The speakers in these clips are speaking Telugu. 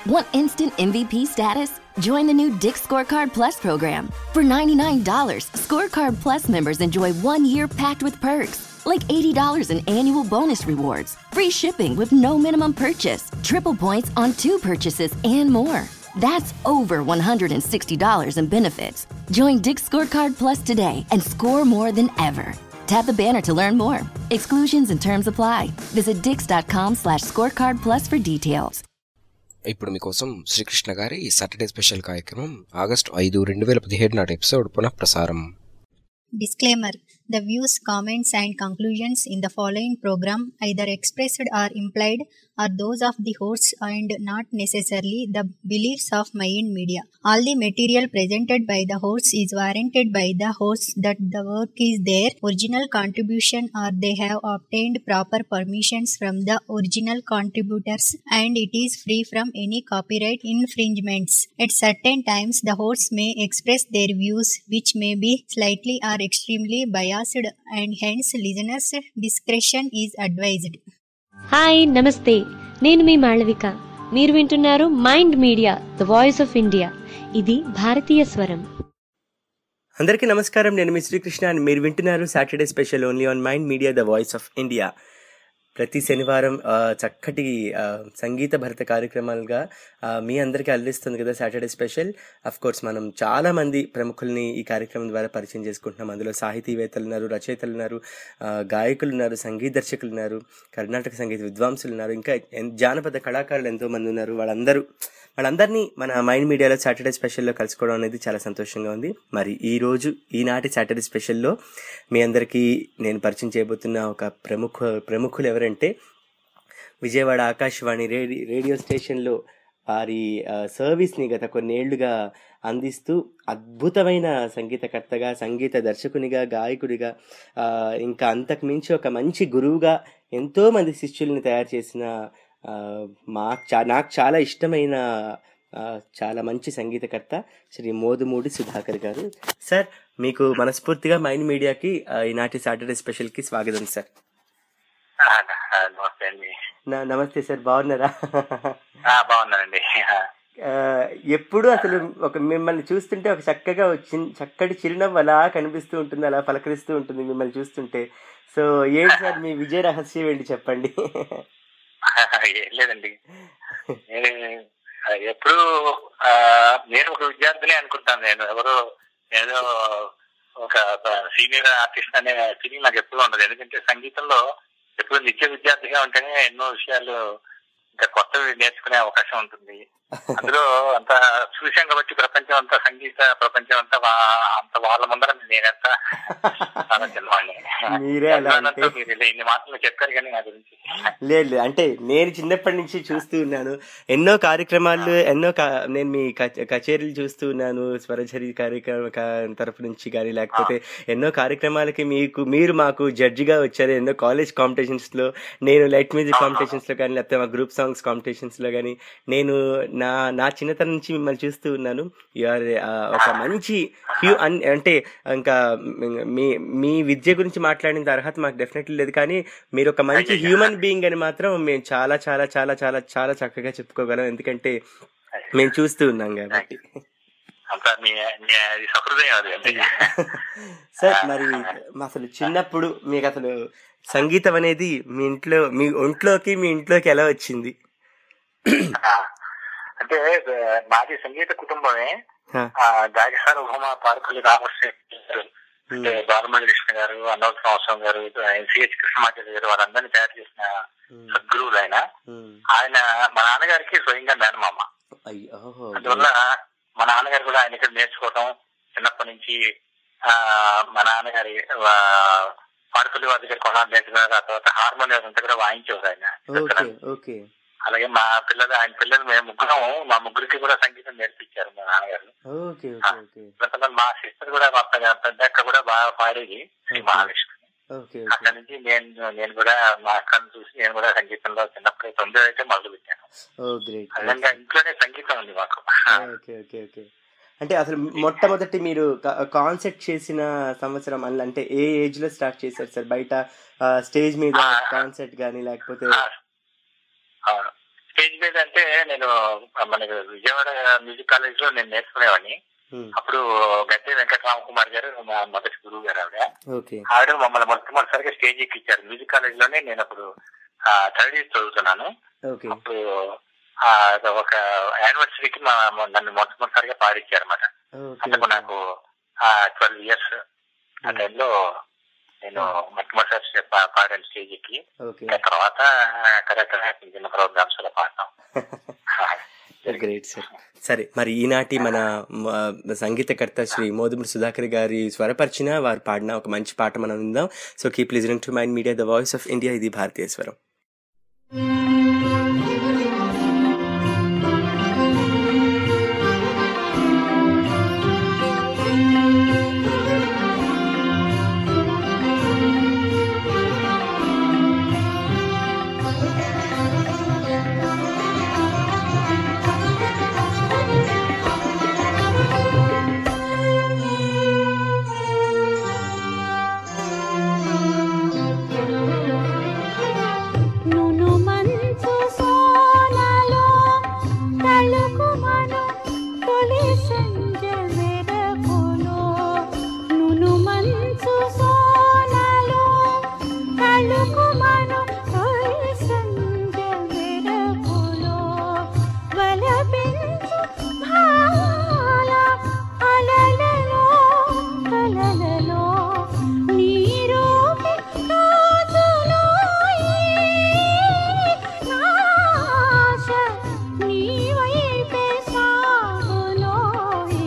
Want instant MVP status? Join the new Dick Scorecard Plus program. For $99, Scorecard Plus members enjoy one year packed with perks, like $80 in annual bonus rewards, free shipping with no minimum purchase, triple points on two purchases, and more. That's over $160 in benefits. Join Dick Scorecard Plus today and score more than ever. Tap the banner to learn more. Exclusions and terms apply. Visit dix.com slash scorecard plus for details. ఇప్పుడు మీకోసం శ్రీకృష్ణ గారి సాటర్డే స్పెషల్ కార్యక్రమం ఆగస్టు ఐదు రెండు వేల పదిహేడు నాటి ఎపిసోడ్ పునః ప్రసారం Disclaimer The views, comments, and conclusions in the following program, either expressed or implied, are those of the hosts and not necessarily the beliefs of Mayan Media. All the material presented by the hosts is warranted by the hosts that the work is their original contribution or they have obtained proper permissions from the original contributors and it is free from any copyright infringements. At certain times, the hosts may express their views which may be slightly or extremely biased and hence listeners' discretion is advised. Hi నమస్తే నేను మీ మాళవిక మీరు వింటున్నారు mind media the voice of India ఇది భారతీయ స్వరం అందరికీ నమస్కారం నేను మీ శ్రీకృష్ణ and మీరు వింటున్నారు Saturday special only on mind media the voice of India ప్రతి శనివారం ఆ, చక్కటి ఆ, సంగీత భరిత కార్యక్రమాలుగా ఆ, మీ అందరికీ అందిస్తుంది కదా సాటర్డే స్పెషల్ అఫ్ కోర్స్ మనం చాలా మంది ప్రముఖుల్ని ఈ కార్యక్రమం ద్వారా పరిచయం చేసుకుంటున్నాం అందులో సాహితీవేత్తలు ఉన్నారు రచయితలు ఉన్నారు ఆ, గాయకులు ఉన్నారు సంగీత దర్శకులు ఉన్నారు కర్ణాటక సంగీత విద్వాంసులు ఉన్నారు ఇంకా ఎన్- జానపద కళాకారులు ఎంతో మంది ఉన్నారు వాళ్ళందరూ వాళ్ళందరినీ మన మైండ్ మీడియాలో సాటర్డే స్పెషల్లో కలుసుకోవడం అనేది చాలా సంతోషంగా ఉంది మరి ఈ రోజు ఈనాటి సాటర్డే స్పెషల్లో మీ అందరికీ నేను పరిచయం చేయబోతున్న ఒక ప్రముఖ ప్రముఖులు ఎవరంటే విజయవాడ ఆకాశవాణి రేడి రేడియో స్టేషన్లో వారి ఆ, సర్వీస్ని గత కొన్నేళ్లుగా అందిస్తూ అద్భుతమైన సంగీతకర్తగా సంగీత దర్శకునిగా గాయకుడిగా ఆ, ఇంకా అంతకు మించి ఒక మంచి గురువుగా ఎంతో మంది శిష్యుల్ని తయారు చేసిన ఆ, మాకు చా నాకు చాలా ఇష్టమైన ఆ, చాలా మంచి సంగీతకర్త శ్రీ మోదుమూడి సుధాకర్ గారు సార్ మీకు మనస్ఫూర్తిగా మైండ్ మీడియాకి ఆ, ఈనాటి సాటర్డే స్పెషల్కి స్వాగతం సార్ నమస్తే అండి నా- నమస్తే సార్ బాగున్నారా ఆ, బాగున్నానండి ఆ, ఎప్పుడు అసలు ఒక మిమ్మల్ని చూస్తుంటే ఒక చక్కగా వచ్చి చక్కటి చిరునవ్వు అలా కనిపిస్తూ ఉంటుంది అలా పలకరిస్తూ ఉంటుంది మిమ్మల్ని చూస్తుంటే సో ఏంటి సార్ మీ విజయ రహస్యం ఏంటి చెప్పండి ఏం లేదండి నేను ఎప్పుడు ఆ, నేను ఒక విద్యార్థిని అనుకుంటాను నేను ఎవరు నేను ఒక సీనియర్ ఆర్టిస్ట్ అనే ఫీలింగ్ నాకు ఎప్పుడు ఉండదు ఎందుకంటే సంగీతంలో ఎప్పుడు నిత్య విద్యార్థిగా ఉంటేనే ఎన్నో విషయాలు ఇంకా కొత్తవి నేర్చుకునే అవకాశం ఉంటుంది అందులో అంత చూశాం కాబట్టి ప్రపంచం అంతా సంగీత ప్రపంచం అంతా వా- అంత వాళ్ళ ముందర నేనంతా చాలా చిన్నవాడిని మీరే అలా చిన్నవాడినంతా అంటే- మీరు ఇలా ఇన్ని మాటలు చెప్పారు కానీ నా గురించి లేదు లేదు అంటే నేను చిన్నప్పటి నుంచి చూస్తూ ఉన్నాను ఎన్నో కార్యక్రమాలు ఎన్నో కా- నేను మీ కచ- కచేరీలు చూస్తూ ఉన్నాను స్వరఝరి కార్యక్రమ కా- తరపు నుంచి కానీ లేకపోతే ఎన్నో కార్యక్రమాలకి మీకు మీరు మాకు జడ్జిగా వచ్చారు ఎన్నో కాలేజ్ కాంపిటీషన్స్ లో నేను లైట్ మ్యూజిక్ కాంపిటీషన్స్ లో కానీ లేకపోతే మా గ్రూప్ సాంగ్స్ కాంపిటీషన్స్ లో కానీ నేను నా నా చిన్నతనం నుంచి మిమ్మల్ని చూస్తూ ఉన్నాను యూఆర్ ఒక మంచి హ్యూ అన్ అంటే ఇంకా మీ మీ విద్య గురించి మాట్లాడిన అర్హత మాకు డెఫినెట్లీ లేదు కానీ మీరు ఒక మంచి హ్యూమన్ బీయింగ్ అని మాత్రం మేము చాలా చాలా చాలా చాలా చాలా చక్కగా చెప్పుకోగలం ఎందుకంటే మేము చూస్తూ ఉన్నాం కాబట్టి అంతా మీ మీ అది సహృదయం అది అంటే సార్ మరి అసలు చిన్నప్పుడు మీకు అసలు సంగీతం అనేది మీ ఇంట్లో మీ ఒంట్లోకి మీ ఇంట్లోకి ఎలా వచ్చింది అంటే ఆ, మాది సంగీత కుటుంబమే హా. ఆ, గాయకసార ఉమా పార్కులు రామకృష్ణ గారు, అంటే బాలమణి కృష్ణ గారు అన్నవత సంవత్సరం గారు సిహెచ్ కృష్ణమాచార్య గారు వాళ్ళందరినీ తయారు చేసిన సద్గురువులు ఆయన ఉమ్. ఆయన మా నాన్నగారికి స్వయంగా మేనమామ అయ్యో ఓహో. అందువల్ల మా నాన్నగారు కూడా ఆయన ఇక్కడ నేర్చుకోవటం చిన్నప్పటి నుంచి ఆ మా నాన్నగారి ఆ, పాడుపల్లి వారి దగ్గర కొనాలి నేర్చుకున్నారు ఆ తర్వాత హార్మోనియం అంతా కూడా వాయించేవారు ఆయన ఓకే ఓకే అలాగే మా పిల్లలు ఆయన పిల్లలు మేము ముగ్గురం మా ముగ్గురికి కూడా సంగీతం నేర్పించారు మా నాన్నగారు ఓకే ఓకే ఓకే తర్వాత మా సిస్టర్ కూడా మా పెద్ద పెద్ద అక్క కూడా బాగా పాడేది శ్రీ మహాలక్ష్మి ఓకే అక్కడి నుంచి నేను నేను కూడా మా అక్కను చూసి నేను కూడా సంగీతంలో చిన్నప్పుడు తొమ్మిది అయితే మొదలు పెట్టాను ఓ గ్రేట్ అదంగా ఇంట్లోనే సంగీతం ఉంది మాకు ఓకే ఓకే ఓకే అంటే అసలు మొట్టమొదటి మీరు కాన్సెప్ట్ చేసిన సంవత్సరం అల్ల- అంటే ఏ ఏజ్ లో స్టార్ట్ చేశారు సార్ బయట స్టేజ్ మీద ఆ, కాన్సెర్ట్ కానీ లేకపోతే అవును స్టేజ్ మీద అంటే నేను మనకి విజయవాడ మ్యూజిక్ కాలేజ్ లో నేను నేర్చుకునేవాడిని ఉమ్, అప్పుడు గద్దె వెంకటరామ కుమార్ గారు మా మొదటి గురువు గారు ఆవిడ ఓకే ఆవిడ మమ్మల్ని మొట్టమొదటిసారిగా స్టేజ్ ఎక్కించారు మ్యూజిక్ కాలేజ్ లోనే నేను అప్పుడు థర్డ్ ఇయర్ చదువుతున్నాను ఓకే అప్పుడు ఆ, ఒక యానివర్సరీకి మా మా- నన్ను మొట్టమొదటిసారిగా పాడించారు అనమాట ఓకే అంటే నాకు ట్వెల్వ్ ఇయర్స్ ఆ టైంలో నేను మొట్టమొదటిసారి పా- పాడాను స్టేజ్ ఎక్కి ఓకే ఇంకా తర్వాత అక్కడక్కడ చిన్న ప్రోగ్రామ్స్ లో పాడతాం గ్రేట్ సార్ సరే మరి ఈనాటి మన మ, సంగీతకర్త శ్రీ మోదుముడు సుధాకర్ గారి స్వరపరిచిన వారు పాడిన ఒక మంచి పాట మనం విందాం so keep listening to mind media the voice of India ఇది భారతీయ స్వరం నును మంచు సోనలో తళుకుమను తొలి సంజ మెరపులో నును మంచు సోనలో తళుకుమను తొలి సంజ మెరపులో వలపించు భాల అలలలో కలలలో నీరూపి రోజులోయి నాశ నీవైపే సాగులోయి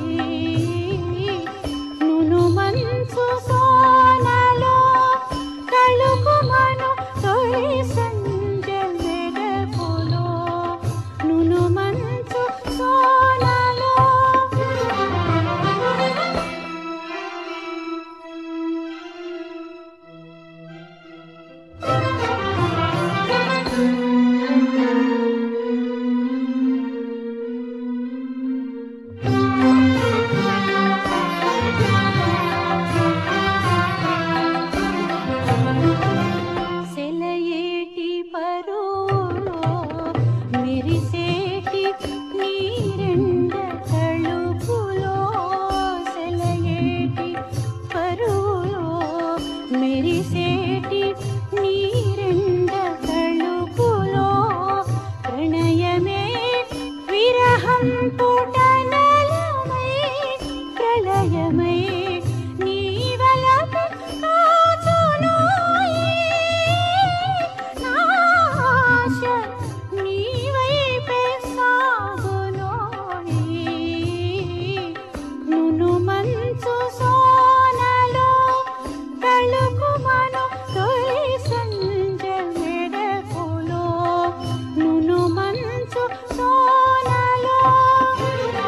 నును మంచు సోనలో కలుకుమను తొలి సంజ మెరపులో నును మంచు సోనలో సెలయేటి పరులో మెరిసేటి నీరెండ తళుపులో సెలయేటి పరులో మెరిసేటి నీరెండ తళుపులో ప్రణయమే విరహం పుటనలమై ప్రళయమై నీవలపు కాచునోయి నాశ నీవైపే సాగునోయి నును మంచు సోనలో తళుకుమను తొలి సంజ మెరపులో నును మంచు సోనలో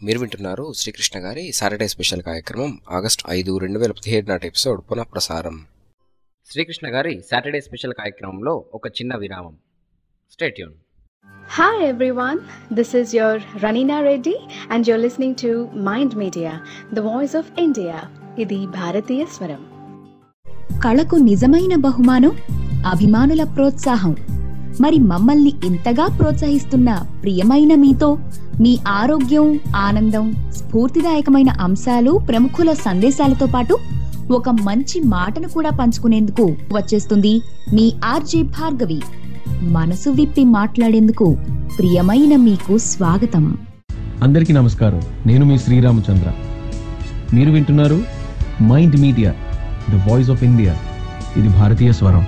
మీరు వింటున్నారు శ్రీకృష్ణ గారి సాటర్డే స్పెషల్ కార్యక్రమం ఆగస్ట్ ఐదు రెండు వేల పదిహేడు నాటి ఎపిసోడ్ పునః ప్రసారం శ్రీకృష్ణ గారి సాటర్డే స్పెషల్ కార్యక్రమంలో ఒక చిన్న విరామం stay tuned Hi everyone, this is your Ranina Reddy and you're listening to Mind Media, the voice of India. ఇది భారతీయ స్వరం కళకు నిజమైన బహుమానం అభిమానుల ప్రోత్సాహం మరి మమ్మల్ని ఇంతగా ప్రోత్సహిస్తున్న ప్రియమైన మీతో మీ ఆరోగ్యం ఆనందం స్ఫూర్తిదాయకమైన అంశాలు ప్రముఖుల సందేశాలతో పాటు ఒక మంచి మాటను కూడా పంచుకునేందుకు వచ్చేస్తుంది మీ ఆర్జే భార్గవి మనసు విప్పి మాట్లాడేందుకు ప్రియమైన మీకు స్వాగతం అందరికీ నమస్కారం నేను మీ శ్రీరామచంద్ర మీరు వింటున్నారు mind media the voice of India ఇది భారతీయ స్వరం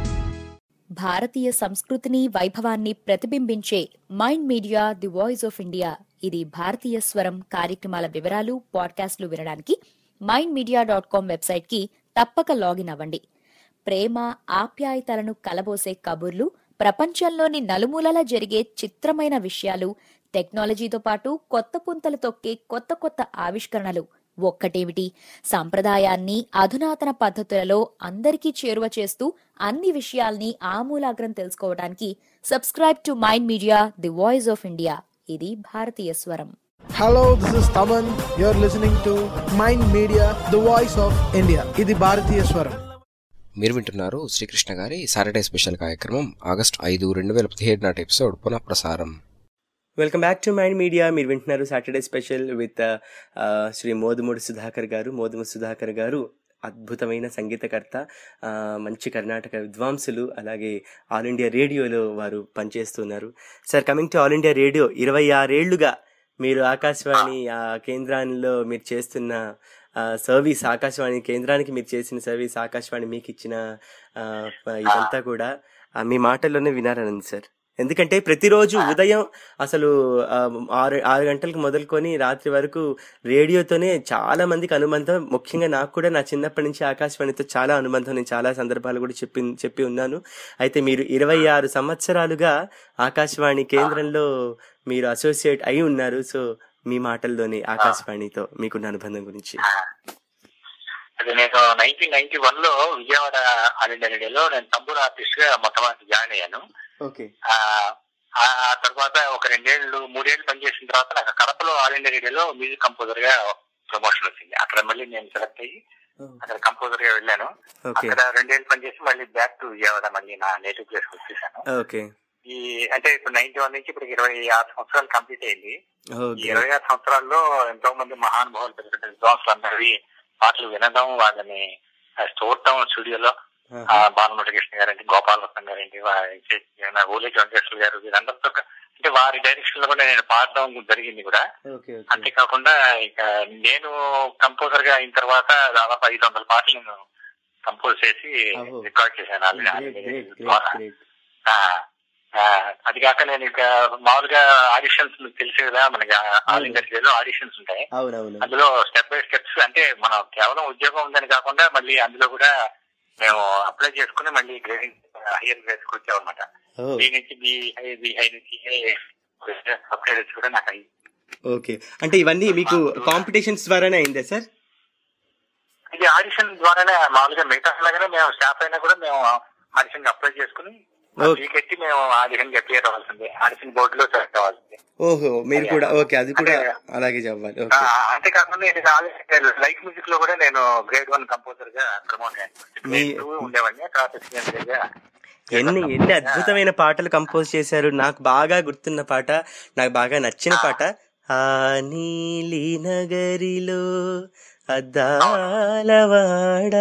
భారతీయ సంస్కృతిని వైభవాన్ని ప్రతిబింబించే mind media the voice of India ఇది భారతీయ స్వరం కార్యక్రమాల వివరాలు పాడ్కాస్ట్లు వినడానికి mind media dot com website కి తప్పక లాగిన్ అవ్వండి ప్రేమ ఆప్యాయతలను కలబోసే కబుర్లు ప్రపంచంలోని నలుమూలల జరిగే చిత్రమైన విషయాలు టెక్నాలజీతో పాటు కొత్త పుంతలు తొక్కే కొత్త కొత్త ఆవిష్కరణలు ఒక్కటేమిటి సాంప్రదాయాన్ని అధునాతన పద్ధతులలో అందరికీ చేరువ చేస్తూ అన్ని విషయాల్ని ఆమూలాగ్రం తెలుసుకోవడానికి subscribe to mind media the voice of India ఇది భారతీయ స్వరం Hello, this is Taman. You're listening to Mind Media, the voice of India. ఇది భారతీయ స్వరం మీరు వింటున్నారు శ్రీకృష్ణ గారి సాటర్డే స్పెషల్ కార్యక్రమం ఆగస్ట్ ఐదు రెండు వేల పదిహేడు నాటి ఎపిసోడ్ పునః ప్రసారం welcome back to mind media మీరు వింటున్నారు Saturday special with Shri Modumudu Sudhakar garu Modumu Sudhakar గారు అద్భుతమైన సంగీతకర్త ఆ, మంచి కర్ణాటక విద్వాంసులు అలాగే ఆల్ ఇండియా రేడియోలో వారు పనిచేస్తున్నారు sir coming to all India radio ఇరవై ఆరేళ్లుగా మీరు ఆకాశవాణి ఆ కేంద్రాల్లో మీరు చేస్తున్న ఆ, సర్వీస్ ఆకాశవాణి కేంద్రానికి మీరు చేసిన సర్వీస్ ఆకాశవాణి మీకు ఇచ్చిన ఆ, ఇదంతా కూడా ఆ, మీ మాటల్లోనే వినారనంది సార్ ఎందుకంటే ప్రతిరోజు ఉదయం అసలు ఆ, ఆరు ఆరు గంటలకు మొదలుకొని రాత్రి వరకు రేడియోతోనే చాలా మందికి అనుబంధం ముఖ్యంగా నాకు కూడా నా చిన్నప్పటి నుంచి ఆకాశవాణితో చాలా అనుబంధం నేను చాలా సందర్భాలు కూడా చెప్పి చెప్పి ఉన్నాను అయితే మీరు ఇరవై ఆరు సంవత్సరాలుగా ఆకాశవాణి కేంద్రంలో మీరు అసోసియేట్ అయి ఉన్నారు సో మీ మాటల్లోనే ఆకాశవాణితో మీకున్న అనుబంధం గురించి అది నేను నైన్టీన్ నైన్టీ వన్ లో విజయవాడ ఆల్ ఇండియా రేడియోలో నేను తమ్ముడు ఆర్టిస్ట్ గా మొట్టమొదటి జాయిన్ అయ్యాను ఓకే ఆ ఆ తర్వాత ఒక రెండేళ్లు మూడేళ్లు పనిచేసిన తర్వాత నాకు కడపలో ఆల్ ఇండియా రేడియోలో మ్యూజిక్ కంపోజర్ గా ప్రమోషన్ వచ్చింది అక్కడ మళ్ళీ నేను సెలెక్ట్ అయ్యి అక్కడ కంపోజర్ గా వెళ్ళాను ఓకే అక్కడ రెండేళ్లు పనిచేసి మళ్ళీ బ్యాక్ టు విజయవాడ మళ్ళీ నా నేటివ్ ప్లేస్ కి వచ్చేసాను ఓకే ఈ అంటే ఇప్పుడు నైన్టీ వన్ నుంచి ఇప్పుడు ఇరవై ఆరు సంవత్సరాలు కంప్లీట్ అయింది ఈ ఓకే ఇరవై ఆరు సంవత్సరాల్లో ఎంతో మంది మహానుభావులు పెద్ద పెద్ద విద్వాంసులు అందరివి పాటలు వినడం వాళ్ళని ఆ, చూడటం స్టూడియోలో ఆ, భానుమతి కృష్ణ గారండి గోపాలరత్నం గారండి ఓలే వెంకటేశ్వర గారు వీరందరితో క- అంటే వారి డైరెక్షన్ లో కూడా నేను పాడడం జరిగింది కూడా ఓకే ఓకే అంతేకాకుండా ఇక నేను కంపోజర్ గా అయిన తర్వాత దాదాపు ఐదు వందల పాటలు నేను కంపోజ్ చేసి అహో. రికార్డ్ చేశాను all great India great great ద్వారా. గ్రేట్ ఆ, ఆ, అది కాక నేను ఇక మామూలుగా ఆడిషన్స్ తెలిసే కదా మనకి ఆల్ ఇండియా రేడియోలో ఆడిషన్స్ ఉంటాయి అవునవును అందులో స్టెప్ బై స్టెప్స్ అంటే మనం కేవలం ఉద్యోగం ఉందని కాకుండా మళ్ళీ అందులో కూడా మేము అప్లై చేసుకుని మళ్ళీ గ్రేడింగ్ హైయర్ గ్రేడ్స్ కి వచ్చామన్నమాట ఓ బి నుంచి బి హై బి హై నుంచి అప్గ్రేడ్స్ కూడా నాకు అయ్యి ఓకే అంటే ఇవన్నీ మీకు కాంపిటీషన్స్ ద్వారానే అయిందా సార్ ఇది ఆడిషన్ ద్వారానే మామూలుగా మిగతా లాగానే మేము స్టాఫ్ అయినా కూడా మేము ఆడిషన్ అప్లై చేసుకుని ఓకే. ఎట్టి మేము ఆడిషన్ అప్లియర్ అవ్వాల్సిందే ఆడిషన్ బోర్డులో సెలెక్ట్ అవ్వాల్సిందే ఓహో మీరు కూడా ఓకే అది కూడా అంటే- అలాగే చదవాలి ఆ, ఓకే అంతేకాకుండా ఇది లైట్ మ్యూజిక్ లో కూడా నేను గ్రేడ్ వన్ కంపోజర్ గా ప్రమోట్ అయ్యాను మీ- గ్రేడ్ టూ ఉండేవాడిని తర్వాత senior గా ఎన్ని ఎన్ని అద్భుతమైన పాటలు కంపోజ్ చేశారు నాకు బాగా గుర్తున్న పాట నాకు బాగా నచ్చిన పాట ఆ నీలి నగరిలో అద్దాలవాడ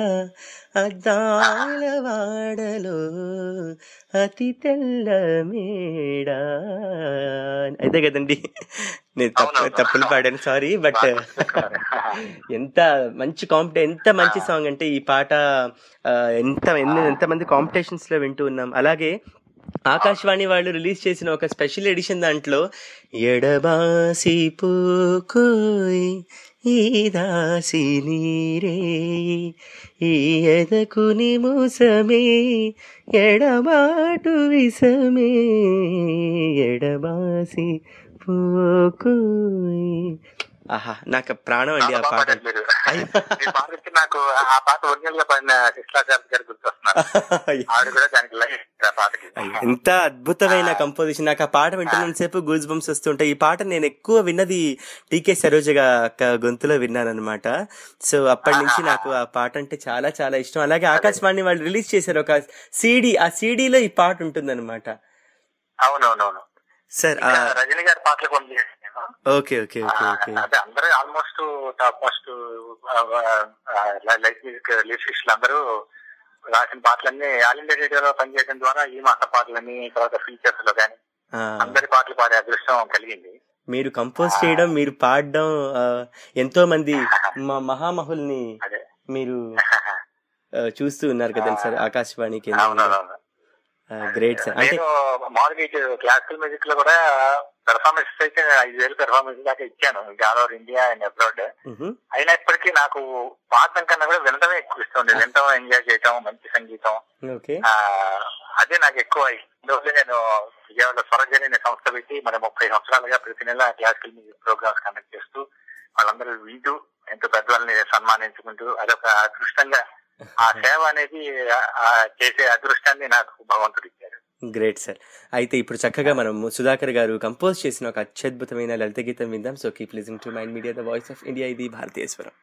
అద్దాలవాడలో అతి తెల్ల మేడ అయితే కదండి నేను తప్పు అవునవును. తప్పులు పాడాను సారీ బట్ ఎంత మంచి కాంపిటే ఎంత మంచి సాంగ్ అంటే ఈ పాట ఆ, ఎంత ఎన్ని ఎంతమంది కాంపిటీషన్స్ లో వింటూ ఉన్నాం అలాగే ఆకాశవాణి వాళ్ళు రిలీజ్ చేసిన ఒక స్పెషల్ ఎడిషన్ దాంట్లో ఎడబాసి పూకోయ్ ఈ దాసి నీరే ఈ ఎదకుని మూసమే ఎడబాటు విసమే ఎడబాసి పోకోయ్ ఆహా నాకు ప్రాణం అండి ఆ చాలా బాగా పాట పాడారు మీరు మీ పాట వచ్చి నాకు ఆ పాట ఒరిజినల్ గా పడిన కృష్ణాచార్య గారు గుర్తొస్తున్నారు ఆవిడ కూడా దానికి లైక్ ఇచ్చారు ఆ పాటకి ఎంత అద్భుతమైన కంపోజిషన్ నాకు ఆ పాట వింటున్నంత సేపు గూజ్ బంప్స్ వస్తుంటాయి ఈ పాట నేను ఎక్కువ విన్నది టీకే సరోజ అక్క గొంతులో విన్నాను అనమాట సో అప్పటి నుంచి నాకు ఆ పాట అంటే చాలా చాలా ఇష్టం అలాగే ఆకాశవాణి వాళ్ళు రిలీజ్ చేశారు ఒక సీడీ ఆ సీడీలో ఈ పాట ఉంటుందన్నమాట అవునవునవును సార్ ఇంకా రజనీ గారి పాటలు కొన్ని చేశాను నేను. ఓకే ఓకే ఓకే ఓకే అదే అందరూ almost top most life music లిరిసిస్టులు అందరూ రాసిన పాటలన్నీ ఆల్ ఇండియా రేడియోలో పనిచేయడం ద్వారా ఈ మాస పాటలని తర్వాత ఫీచర్స్ లో కానీ ఆ, అందరి పాటలు పాడే అదృష్టం కలిగింది మీరు కంపోజ్ చేయడం మీరు పాడడం ఆ, ఎంతో మంది మా మహామహుల్ని మీరు ఆ, చూస్తూ ఉన్నారు కదండి సార్ ఆకాశవాణి కేంద్రంలో అవునవును గ్రేట్ సార్ అంటే నేను మామూలుగా ఇటు క్లాసికల్ మ్యూజిక్ లో కూడా పెర్ఫార్మెన్స్ అయితే ఐదు వేలు పెర్ఫార్మెన్స్ దాకా ఇచ్చాను all over India and abroad మ్హూ. అయినప్పటికీ నాకు పాడడం కన్నా కూడా వినడమే ఎక్కువ ఇష్టం ఉంది వినడం ఎంజాయ్ చేయటం మంచి సంగీతం ఓకే ఆ, అదే నాకు ఎక్కువ ఇందువల్ల నేను విజయవాడ స్వరజని అనే సంస్థ పెట్టి మరి ముప్పై సంవత్సరాలుగా ప్రతి నెల క్లాసికల్ మ్యూజిక్ ప్రోగ్రామ్స్ కండక్ట్ చేస్తూ వాళ్ళందరూ వింటూ ఎంతో పెద్దవాళ్ళని సన్మానించుకుంటూ అదొక అదృష్టంగా ఆ సేవ అనేది ఆ- ఆ చేసే అదృష్టాన్ని నాకు భగవంతుడు ఇచ్చారు గ్రేట్ సార్ అయితే ఇప్పుడు చక్కగా మనం సుధాకర్ గారు కంపోజ్ చేసిన ఒక అత్యద్భుతమైన లలిత గీతం విందాం so keep listening to mind media the voice of India ఇది భారతీయ స్వరం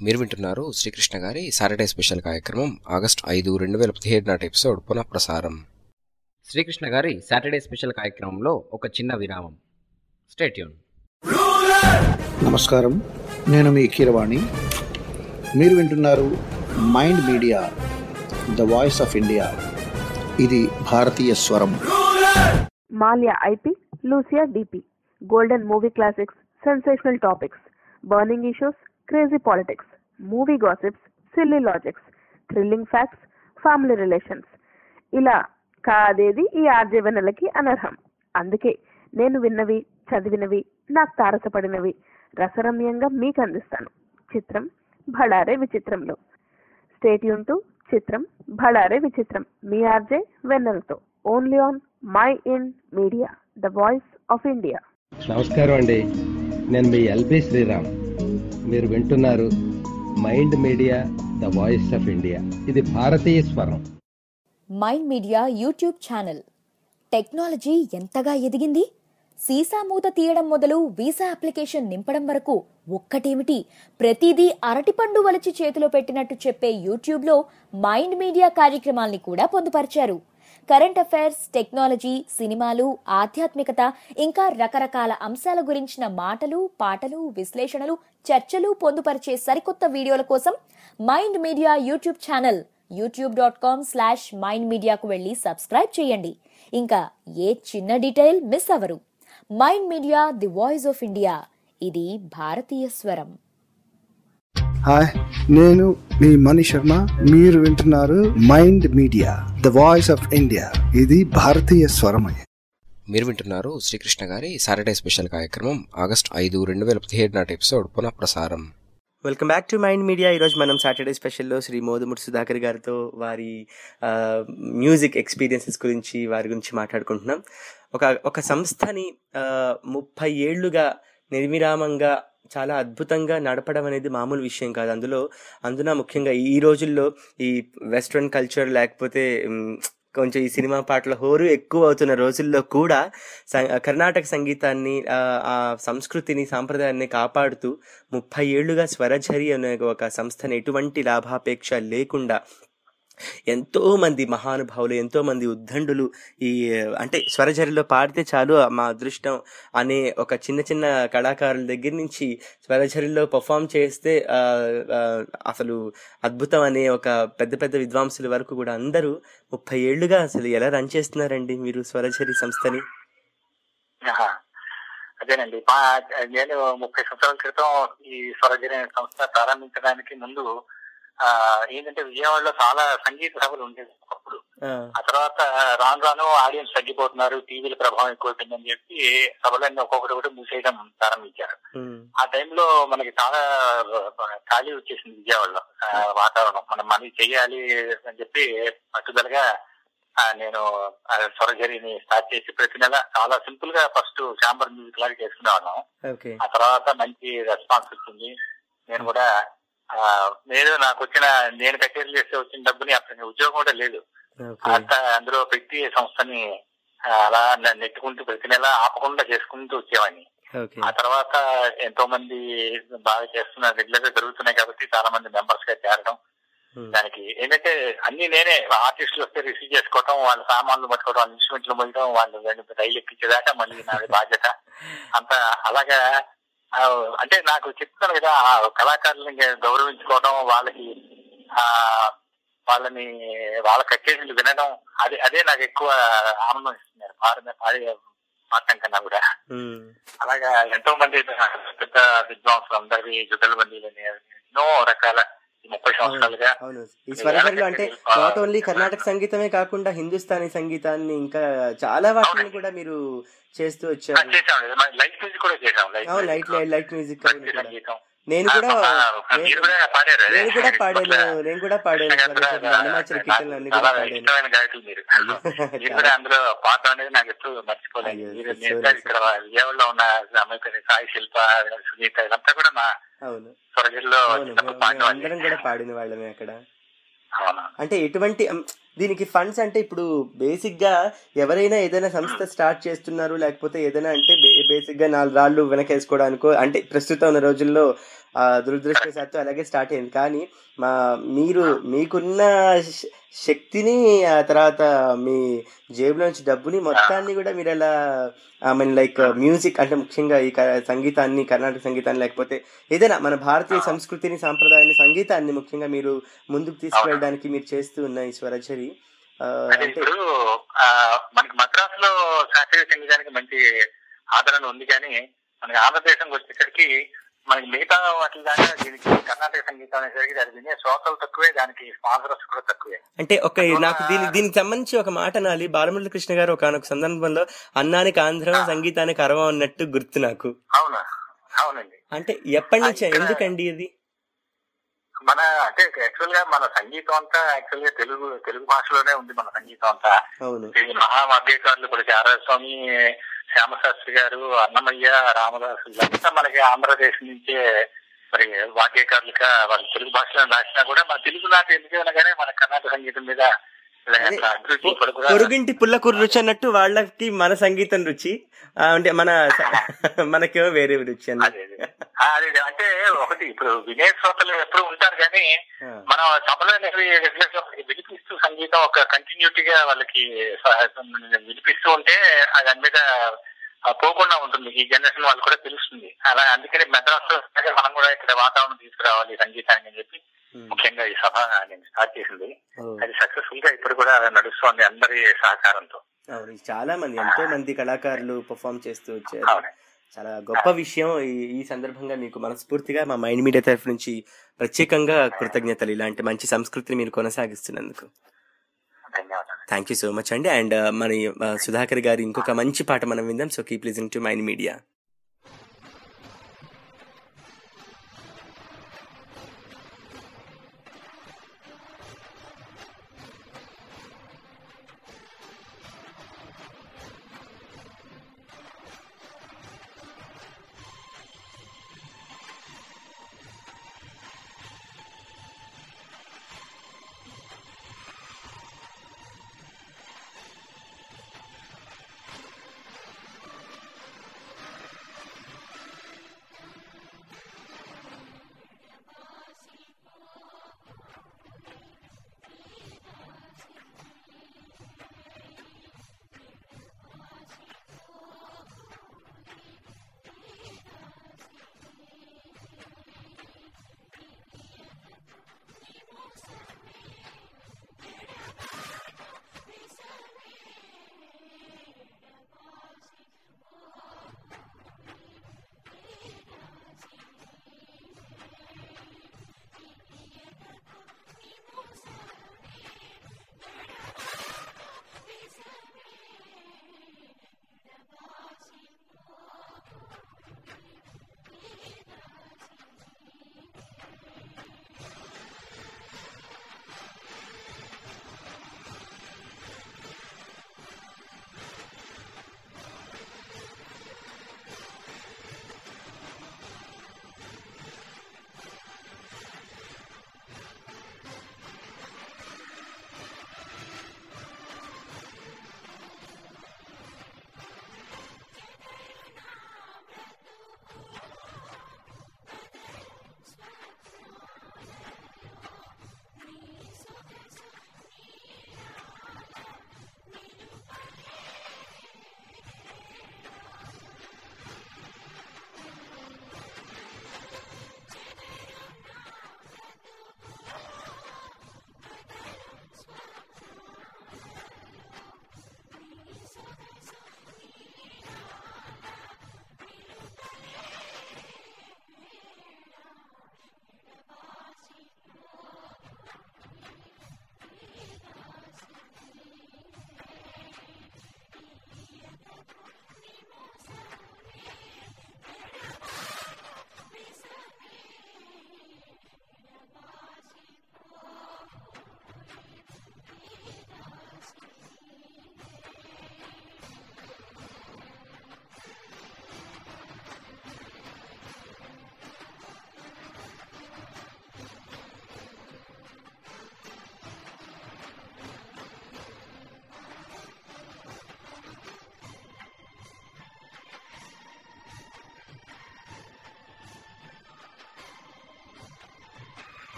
మీరు వింటున్నారు శ్రీకృష్ణ గారి సాటర్డే స్పెషల్ కార్యక్రమం ఆగస్ట్ ఐదు రెండు వేల పదిహేడు నాటి ఎపిసోడ్ పునః ప్రసారం శ్రీకృష్ణ గారి సాటర్డే స్పెషల్ కార్యక్రమంలో ఒక చిన్న విరామం స్టేట్యూన్ నమస్కారం నేను మీ కీరవాణి మీరు వింటున్నారు mind media the voice of India ఇది భారతీయ స్వరం మాల్యా ఐపీ లూసియా డిపి golden movie classics sensational topics burning issues crazy politics movie gossips silly logics thrilling facts family relations ఇలా కాదేది ఈ ఆర్జే వెన్నెలకి అనర్హం అందుకే నేను విన్నవి చదివినవి నాకు తారసపడినవి రసరమ్యంగా మీకు అందిస్తాను చిత్రం భడారే విచిత్రంలో స్టేట్యూన్ టు చిత్రం భడారే విచిత్రం మీ ఆర్జే వెన్నెలతో only on mind media the voice of India నమస్కారం అండి నేను మీ ఎల్బి శ్రీరామ్ మీరు వింటున్నారు mind media the voice of India ఇది భారతీయ స్వరం mind media YouTube channel technology ఎంతగా ఎదిగింది సీసా మూత తీయడం మొదలు వీసా అప్లికేషన్ నింపడం వరకు ఒక్కటేమిటి ప్రతిదీ అరటిపండు వలిచి చేతిలో పెట్టినట్టు చెప్పే యూట్యూబ్లో మైండ్ మీడియా కార్యక్రమాల్ని కూడా పొందుపరిచారు కరెంట్ అఫైర్స్ టెక్నాలజీ సినిమాలు ఆధ్యాత్మికత ఇంకా రకరకాల అంశాల గురించిన మాటలు పాటలు విశ్లేషణలు చర్చలు పొందుపరిచే సరికొత్త వీడియోల కోసం mind media YouTube channel YouTube dot com slash mind మీడియాకు వెళ్ళి సబ్స్క్రైబ్ చేయండి ఇంకా ఏ చిన్న డీటెయిల్ మిస్ అవరు mind media the voice of India ఇది భారతీయ స్వరం హాయ్ నేను మీ మణి శర్మ మీరు వింటున్నారు mind media the voice of India ఇది భారతీయ స్వరమయ మీరు వింటున్నారు శ్రీకృష్ణ గారి సాటర్డే స్పెషల్ కార్యక్రమం ఆగస్ట్ ఐదు రెండు వేల పదిహేడు నాటి ఎపిసోడ్ పునః ప్రసారం welcome back to mind media ఈరోజు మనం సాటర్డే స్పెషల్లో శ్రీ మోదుముడి సుధాకర్ గారితో వారి ఆ, మ్యూజిక్ ఎక్స్పీరియన్సెస్ గురించి వారి గురించి మాట్లాడుకుంటున్నాం ఒక ఒక సంస్థని ఆ, ముప్పై ఏళ్లుగా నిర్విరామంగా చాలా అద్భుతంగా నడపడం అనేది మామూలు విషయం కాదు అందులో అందున ముఖ్యంగా ఈ రోజుల్లో ఈ వెస్ట్రన్ కల్చర్ లేకపోతే మ్, కొంచెం ఈ సినిమా పాటల హోరు ఎక్కువ అవుతున్న రోజుల్లో కూడా స- కర్ణాటక సంగీతాన్ని ఆ, ఆ సంస్కృతిని సాంప్రదాయాన్ని కాపాడుతూ ముప్పై ఏళ్లుగా స్వరఝరి అనే ఒక సంస్థని ఎటువంటి లాభాపేక్ష లేకుండా ఎంతో మంది మహానుభావులు ఎంతో మంది ఉద్దండులు ఈ అంటే స్వరఝరిలో పాడితే చాలు మా అదృష్టం అనే ఒక చిన్న చిన్న కళాకారుల దగ్గర నుంచి స్వరఝరిలో పర్ఫామ్ చేస్తే ఆ, ఆ, అసలు అద్భుతం అనే ఒక పెద్ద పెద్ద విద్వాంసుల వరకు కూడా అందరూ ముప్పై ఏళ్లుగా అసలు ఎలా రన్ చేస్తున్నారండి మీరు స్వరఝరి సంస్థని ఆహా. అదేనండి మా నేను ముప్పై సంవత్సరాల క్రితం ఈ స్వరజన సంస్థ ప్రారంభించడానికి ముందు ఆ ఏంటంటే విజయవాడలో చాలా సంగీత సభలు ఉండేవి అప్పుడు ఆ తర్వాత రాను రాను ఆడియన్స్ తగ్గిపోతున్నారు టీవీల ప్రభావం ఎక్కువైపోయిందని చెప్పి సభలన్నీ ఒక్కొక్కటి ఒకటి మూసేయడం ప్రారంభించారు ఆ టైంలో మనకి చాలా ఖాళీ వచ్చేసింది విజయవాడలో ఆ, వాతావరణం మనం మనీ చెయ్యాలి అని చెప్పి పట్టుదలగా ఆ, నేను ఆ స్వరజరిని స్టార్ట్ చేసి ప్రతి నెల చాలా సింపుల్ గా ఫస్ట్ చాంబర్ మ్యూజిక్ లాగా చేసుకునే వాళ్ళం ఓకే ఆ తర్వాత మంచి రెస్పాన్స్ వచ్చింది నేను కూడా ఆ, నేను నాకు వచ్చిన నేను కచేరీలు చేస్తే వచ్చిన డబ్బుని అప్పుడు ఉద్యోగం కూడా లేదు అంత అందులో పెట్టి సంస్థని ఆ, అలా న- నెట్టుకుంటూ ప్రతి నెల ఆపకుండా చేసుకుంటూ వచ్చేవాడిని ఓకే ఆ తర్వాత ఎంతో మంది బాగా చేస్తున్నారు రెగ్యులర్ గా జరుగుతున్నాయి కాబట్టి చాలా మంది మెంబర్స్ గా చేరడం దానికి ఏంటంటే అన్ని నేనే ఆర్టిస్టులు వస్తే రిసీవ్ చేసుకోవటం వాళ్ళ సామాన్లు పట్టుకోవడం వాళ్ళ ఇన్స్ట్రుమెంట్లు మోయడం వాళ్ళు వెళ్ళి రైలు ఎక్కించేదాకా మళ్ళీ నాది బాధ్యత అంత అలాగా ఆ, అంటే నాకు చెప్తున్నాను కదా ఆ కళాకారులని గౌరవించుకోవడం వాళ్ళకి ఆ వాళ్ళని వాళ్ళ కచేరీలు వినడం అదే అదే నాకు ఎక్కువ ఆనందం ఇస్తుంది పాడిన పాడే పాడటం కన్నా కూడా అలాగా ఎంతో మంది పెద్ద విద్వాంసులు అందరి జుగల్ బందీలని ఎన్నో రకాల ఈ ముప్పై సంవత్సరాలుగా అవును ఈ స్వరఝరిలో అంటే నాట్ ఓన్లీ కర్ణాటక సంగీతమే కాకుండా హిందుస్థానీ సంగీతాన్ని ఇంకా చాలా వాటిని కూడా మీరు చేస్తూ వచ్చారు చేసాం లైట్ మ్యూజిక్ కూడా చేసాం లైట్ అవును లైట్ లైట్ మ్యూజిక్ అవును కూడా. సంగీతం నేను కూడా ఆ, మీరు కూడా పాడారు అదే. నేను కూడా పాడాను ఇట్లా నేను కూడా పాడాను స్వరఝరిలో హనుమాచల కీర్తనలు అన్ని కూడా చాలా పాడాను ఇష్టమైన గాయకులు మీరు మీరు కూడా అందులో పాట అనేది నాకు ఎప్పుడు మర్చిపోలేదు మీరు నేను కూడా ఇక్కడ విజయవాడలో ఉన్న అమెరికన్ సాయి శిల్ప సునీత ఇదంతా కూడా నా అవును స్వరజల్లో అవును మేము- మేము అందరం కూడా పాడిన వాళ్ళమే అక్కడ అవునా అంటే ఎటువంటి అమ్, దీనికి ఫండ్స్ అంటే ఇప్పుడు బేసిక్ గా ఎవరైనా ఏదైనా సంస్థ స్టార్ట్ చేస్తున్నారు లేకపోతే ఏదైనా అంటే బే- బేసిక్ గా నాలుగు రాళ్ళు వెనకేసుకోవడానికో అంటే ప్రస్తుతం ఉన్న రోజుల్లో ఆ, దురదృష్టవశాత్తు అలాగే స్టార్ట్ అయింది కానీ మా మీరు మీకున్న శ- శక్తిని ఆ తర్వాత మీ జేబులోంచి డబ్బుని మొత్తాన్ని కూడా మీరు ఎలా ఐ మీన్ లైక్ మ్యూజిక్ అంటే ముఖ్యంగా ఈ క- సంగీతాన్ని కర్ణాటక సంగీతాన్ని లేకపోతే ఏదైనా మన భారతీయ సంస్కృతిని సాంప్రదాయాన్ని సంగీతాన్ని ముఖ్యంగా మీరు ముందుకు తీసుకువెళ్ళడానికి మీరు చేస్తూ ఉన్న ఈ స్వరచరి ఆ, అంటే ఇప్పుడు ఆ, మనకి మద్రాసులో శాస్త్రీయ సంగీతానికి మంచి ఆదరణ ఉంది కానీ మనకి ఆంధ్రదేశంకి వచ్చేసరికి మనకి మిగతా వాటి దాకా దీనికి కర్ణాటక సంగీతం అనేసరికి దాని వినే శ్రోతలు తక్కువే దానికి స్పాన్సర్స్ కూడా తక్కువే అంటే ఒక నాకు దీని దీనికి సంబంధించి ఒక మాట నాలి బాలమురళి కృష్ణ గారు ఒక సందర్భంలో అన్నానికి ఆంధ్రం సంగీతానికి అరవం అన్నట్టు గుర్తు నాకు అవునా అవునండి అంటే ఎప్పటి నుంచి ఎందుకండి ఇది మన అంటే యాక్చువల్ గా మన సంగీతం అంతా యాక్చువల్ గా తెలుగు తెలుగు భాషలోనే ఉంది మన సంగీతం అంతా అవును ఈ మహావాద్యకారులు ఇప్పుడు చారాస్వామి శ్యామశాస్త్రి గారు అన్నమయ్య రామదాసు ఇదంతా మనకి ఆంధ్రదేశ్ నుంచే మరి వాద్యకారులుగా వాళ్ళు తెలుగు భాషలో రాసినా కూడా మన తెలుగు నాట ఎందుకైనా కానీ మన కర్ణాటక సంగీతం మీద అట్లా అభిరుచి ఇప్పుడు కూడా పొరుగింటి పుల్లకు రుచి అన్నట్టు వాళ్ళకి మన సంగీతం రుచి ఆ, అంటే మన మనకేమో వేరే రుచి అన్నది ఆ, అదే అదే. అంటే ఒకటి ఇప్పుడు వినే శ్రోతలు ఎప్పుడు ఉంటారు కానీ మనం సభలో అనేవి రెగ్యులర్ గా వాళ్ళకి వినిపిస్తూ సంగీతం ఒక కంటిన్యూటీగా వాళ్ళకి స- వినిపిస్తూ ఉంటే అది దాని మీద ఆ, పోకుండా ఉంటుంది ఈ జనరేషన్ వాళ్ళు కూడా తెలుస్తుంది అలా అందుకని మెడ్రాస్ మనం కూడా ఇక్కడ వాతావరణం తీసుకురావాలి సంగీతానికి అని చెప్పి ముఖ్యంగా ఈ సభ నేను స్టార్ట్ చేసింది అది సక్సెస్ఫుల్ గా ఇప్పుడు కూడా నడుస్తోంది అందరి సహకారంతో అవును చాలా మంది ఎంతో మంది కళాకారులు పర్ఫామ్ చేస్తూ వచ్చారు చాలా గొప్ప విషయం ఈ ఈ సందర్భంగా మీకు మనస్ఫూర్తిగా మా మైండ్ మీడియా తరఫు నుంచి ప్రత్యేకంగా కృతజ్ఞతలు ఇలాంటి మంచి సంస్కృతిని మీరు కొనసాగిస్తున్నందుకు థ్యాంక్ యూ సో మచ్ అండి అండ్ మన ఆ, సుధాకర్ గారి ఇంకొక మంచి పాట మనం విందాం so keep listening to mind media ఆ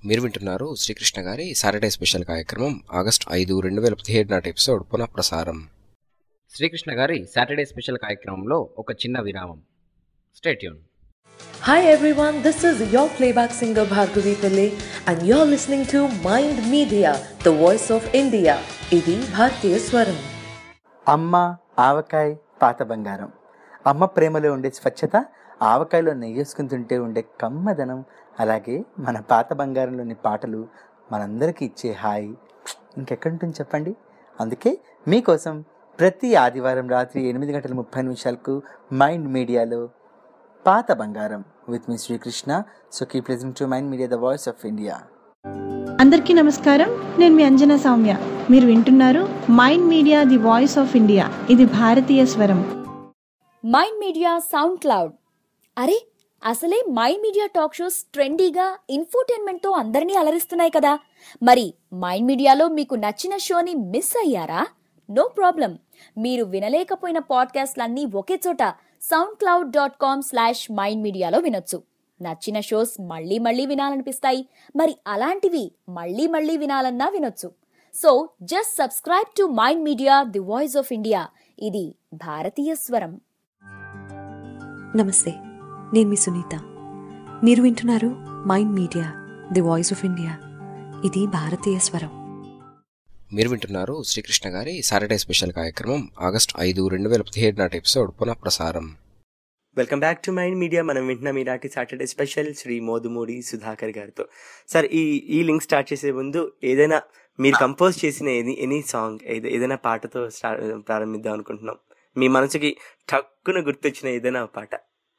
మీరు వింటున్నారు శ్రీకృష్ణ గారి సాటర్డే స్పెషల్ కార్యక్రమం ఆగస్ట్ ఐదు రెండు వేల పదిహేడు నాటి ఎపిసోడ్ పునః ప్రసారం శ్రీకృష్ణ గారి సాటర్డే స్పెషల్ కార్యక్రమంలో ఒక చిన్న విరామం stay tuned Hi everyone, this is your playback singer Bhargavi Pillai and you're listening to Mind Media, the voice of India. ఇది భారతీయ స్వరం అమ్మ ఆవకాయ పాత బంగారం అమ్మ ప్రేమలో ఉండే స్వచ్ఛత ఆవకాయలో నెయ్యేసుకుని తింటే ఉండే కమ్మదనం అలాగే మన పాత బంగారంలోని పాటలు మనందరికీ ఇచ్చే హాయి ఇంకెక్కడుంటుంది చెప్పండి అందుకే మీకోసం ప్రతి ఆదివారం రాత్రి ఎనిమిది గంటల ముప్పై నిమిషాలకు మైండ్ మీడియాలో పాత బంగారం విత్ మీ Srikrishna so keep listening to mind media the voice of India అందరికీ నమస్కారం నేను మీ అంజనా సౌమ్య మీరు వింటున్నారు mind media the voice of India ఇది భారతీయ స్వరం మైండ్ మీడియా సౌండ్ క్లౌడ్ అరే అసలే మైండ్ మీడియా టాక్ షోస్ ట్రెండీగా ఇన్ఫోటైన్మెంట్ తో అందరినీ అలరిస్తున్నాయి కదా మరి మైండ్ మీడియాలో మీకు నచ్చిన షోని మిస్ అయ్యారా నో ప్రాబ్లం మీరు వినలేకపోయిన పాడ్కాస్ట్లన్నీ ఒకే చోట sound cloud dot com slash mind మీడియాలో వినొచ్చు నచ్చిన షోస్ మళ్ళీ మళ్ళీ వినాలనిపిస్తాయి మరి అలాంటివి మళ్ళీ మళ్ళీ వినాలన్నా వినొచ్చు so just subscribe to mind media the voice of India ఇది భారతీయ స్వరం నమస్తే నేను మీ సునీత మీరు వింటున్నారు mind media the voice of India ఇది భారతీయ స్వరం మీరు వింటున్నారు శ్రీకృష్ణ గారి సాటర్డే స్పెషల్ కార్యక్రమం ఆగస్ట్ ఐదు రెండు వేల పదిహేడు నాటి ఎపిసోడ్ పునః ప్రసారం welcome back to mind media మనం వింటున్నాం ఈనాటి సాటర్డే స్పెషల్ శ్రీ మోదుమూడి సుధాకర్ గారితో సార్ ఈ ఈ లింక్ స్టార్ట్ చేసే ముందు ఏదైనా మీరు కంపోజ్ చేసిన ఎనీ ఎనీ సాంగ్ ఏదైనా పాటతో స్టార్ట్ ప్రారంభిద్దాం అనుకుంటున్నాం మీ మనసుకి టక్కున గుర్తొచ్చిన ఏదైనా ఒక పాట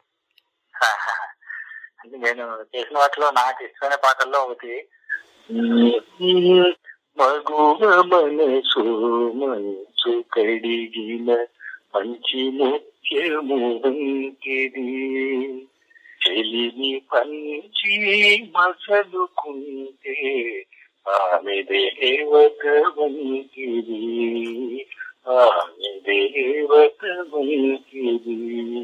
అంటే నేను చేసిన వాటిలో నాకు ఇష్టమైన పాటల్లో ఒకటి మగువ మనసు మంచు కడిగిన మంచి ముఖ్యము వంటిది చెలిని పంచి మసలుకుంటే ఆమె దేవత వంటిది ఆమె దేవత వంటిది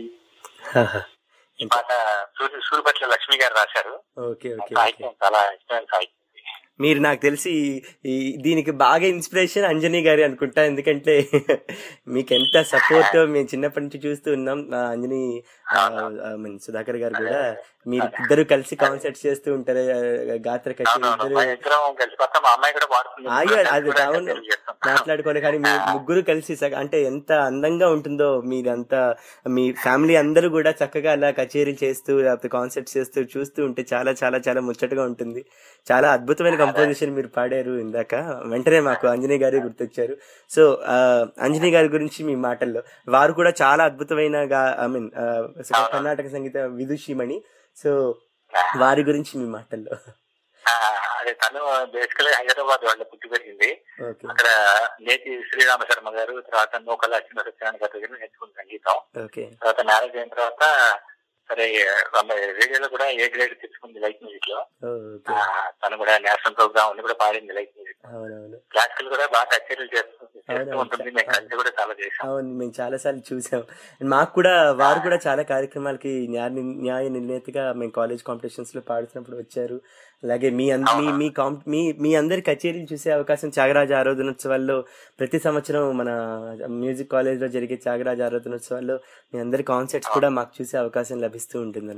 ఈ పాట సూర్య సూర్యపట్ల లక్ష్మి గారు రాశారు ఓకే ఓకే సాహిత్యం చాలా ఇష్టమైన సాహిత్యం మీరు నాకు తెలిసి ఈ దీనికి బాగా ఇన్స్పిరేషన్ అంజనీ గారి అనుకుంటా ఎందుకంటే మీకు ఎంత సపోర్ట్ మేము చిన్నప్పటి నుంచి చూస్తూ ఉన్నాం ఆ అంజనీ ఆ, ఆ, మన సుధాకర్ గారు కూడా మీరు ఇద్దరు కలిసి కాన్సర్ట్స్ చేస్తూ ఉంటారు ఆ, గాత్ర కచేరీ ఇద్దరు మా ఇద్దరం కలిసి పక్క మా అమ్మాయి కూడా పాడుతుంది ఆగి అది కూడా అవును కలిసి చేస్తాం. మాట్లాడుకోవాలి కానీ మీ ముగ్గురు కలిసి సగ- అంటే ఎంత అందంగా ఉంటుందో మీరంతా మీ ఫ్యామిలీ అందరూ కూడా చక్కగా అలా కచేరీలు చేస్తూ లేకపోతే కాన్సర్ట్స్ చేస్తూ చూస్తూ ఉంటే చాలా చాలా చాలా ముచ్చటగా ఉంటుంది చాలా అద్భుతమైన కంపోజిషన్ మీరు పాడారు ఇందాక వెంటనే మాకు అంజనీ గారే గుర్తొచ్చారు సో ఆ, అంజనీ గారి గురించి మీ మాటల్లో వారు కూడా చాలా అద్భుతమైన ఐ మీన్ కర్ణాటక సంగీత విదుషిమణి సో వారి గురించి మీ మాటల్లో ఆ, అదే తను బేసికల్ హైదరాబాద్ వాళ్ళ పుట్టి పెరిగింది ఓకే అక్కడ నేతి శ్రీరామ శర్మ గారు తర్వాత నూకల లక్ష్మీ సత్యనారాయణ గారి దగ్గర నేర్చుకున్న సంగీతం ఓకే తర్వాత మ్యారేజ్ అయిన తర్వాత సరే అమ్మాయి రేడియోలో కూడా ఏ గ్రేడ్ తెచ్చుకుంది లైట్ మ్యూజిక్ లో ఓకే ఆ, తను కూడా నేషనల్ ప్రోగ్రామ్ అన్ని కూడా పాడింది లైట్ మ్యూజిక్ అవునవును క్లాసికల్ కూడా బాగా కచేరీలు చేస్తూ చేస్తూ అవునవును. ఉంటుంది మేము కలిసి కూడా చాలా చేసాం అవును మేము చాలా సార్లు చూసాం మాకు కూడా వారు కూడా చాలా కార్యక్రమాలకి న్యాయ న్యాయ నిర్ణేతగా మేము కాలేజ్ కాంపిటీషన్స్ లో పాడుతున్నప్పుడు వచ్చారు అలాగే మీ అంద- మీ మీ కాంప్ మీ మీ అందరి కచేరీలు చూసే అవకాశం త్యాగరాజ ఆరాధనోత్సవాల్లో ప్రతి సంవత్సరం మన మ్యూజిక్ కాలేజ్ లో జరిగే త్యాగరాజ ఆరాధనోత్సవాల్లో మీ అందరి కాన్సర్ట్స్ కూడా మాకు చూసే అవకాశం లభిస్తూ ఉంటుంది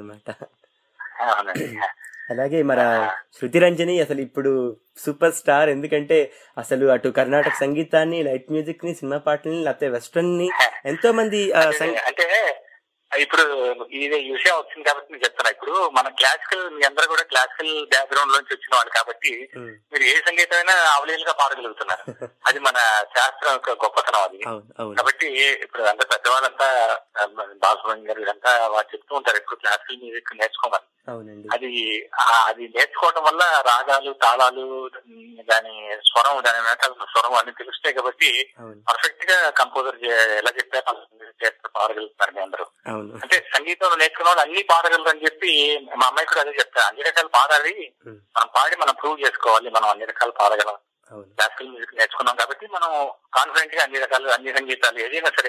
అవునండి అలాగే మన శృతి రంజని అసలు ఇప్పుడు సూపర్ స్టార్ ఎందుకంటే అసలు అటు కర్ణాటక సంగీతాన్ని లైట్ మ్యూజిక్ ని సినిమా పాటల్ని లేకపోతే వెస్ట్రన్ ని ఎంతో మంది ఆ, సంగీ- అంటే ఇప్పుడు ఇది ఈ విషయం వచ్చింది కాబట్టి నేను చెప్తున్నా ఇప్పుడు మన క్లాసికల్ మీ అందరూ కూడా క్లాసికల్ బ్యాక్గ్రౌండ్ లోంచి వచ్చిన వాళ్ళు కాబట్టి మీరు ఏ సంగీతమైనా అవలీలుగా పాడగలుగుతున్నారు అది మన శాస్త్రం యొక్క గొప్పతనం అది అవును అవును కాబట్టి ఇప్పుడు అంత పెద్దవాళ్ళంతా ఆ, బాలసుబ్రహ్మణ్యం గారు ఇదంతా వాళ్ళు చెప్తూ ఉంటారు ఎప్పుడు క్లాసికల్ మ్యూజిక్ నేర్చుకోమని అవునండి అది ఆ, అది నేర్చుకోవడం వల్ల రాగాలు తాళాలు ఉమ్, దాని స్వరం దాని వెనకాల స్వరం అన్ని తెలుస్తాయి కాబట్టి పర్ఫెక్ట్ గా కంపోజర్ ఎలా చెప్పారు అలా చేస్తే పాడగలుగుతారు మీ అందరూ అవును అంటే సంగీతం నేర్చుకున్న వాళ్ళు అన్ని పాడగలరు అని చెప్పి మా అమ్మాయి కూడా అదే చెప్తారు అన్ని రకాలు పాడాలి మనం పాడి మనం ప్రూవ్ చేసుకోవాలి మనం అన్ని రకాలు పాడగలం క్లాసికల్ మ్యూజిక్ నేర్చుకున్నాం కాబట్టి మనం కాన్ఫిడెంట్ గా అన్ని రకాలు అన్ని సంగీతాలు ఏదైనా సరే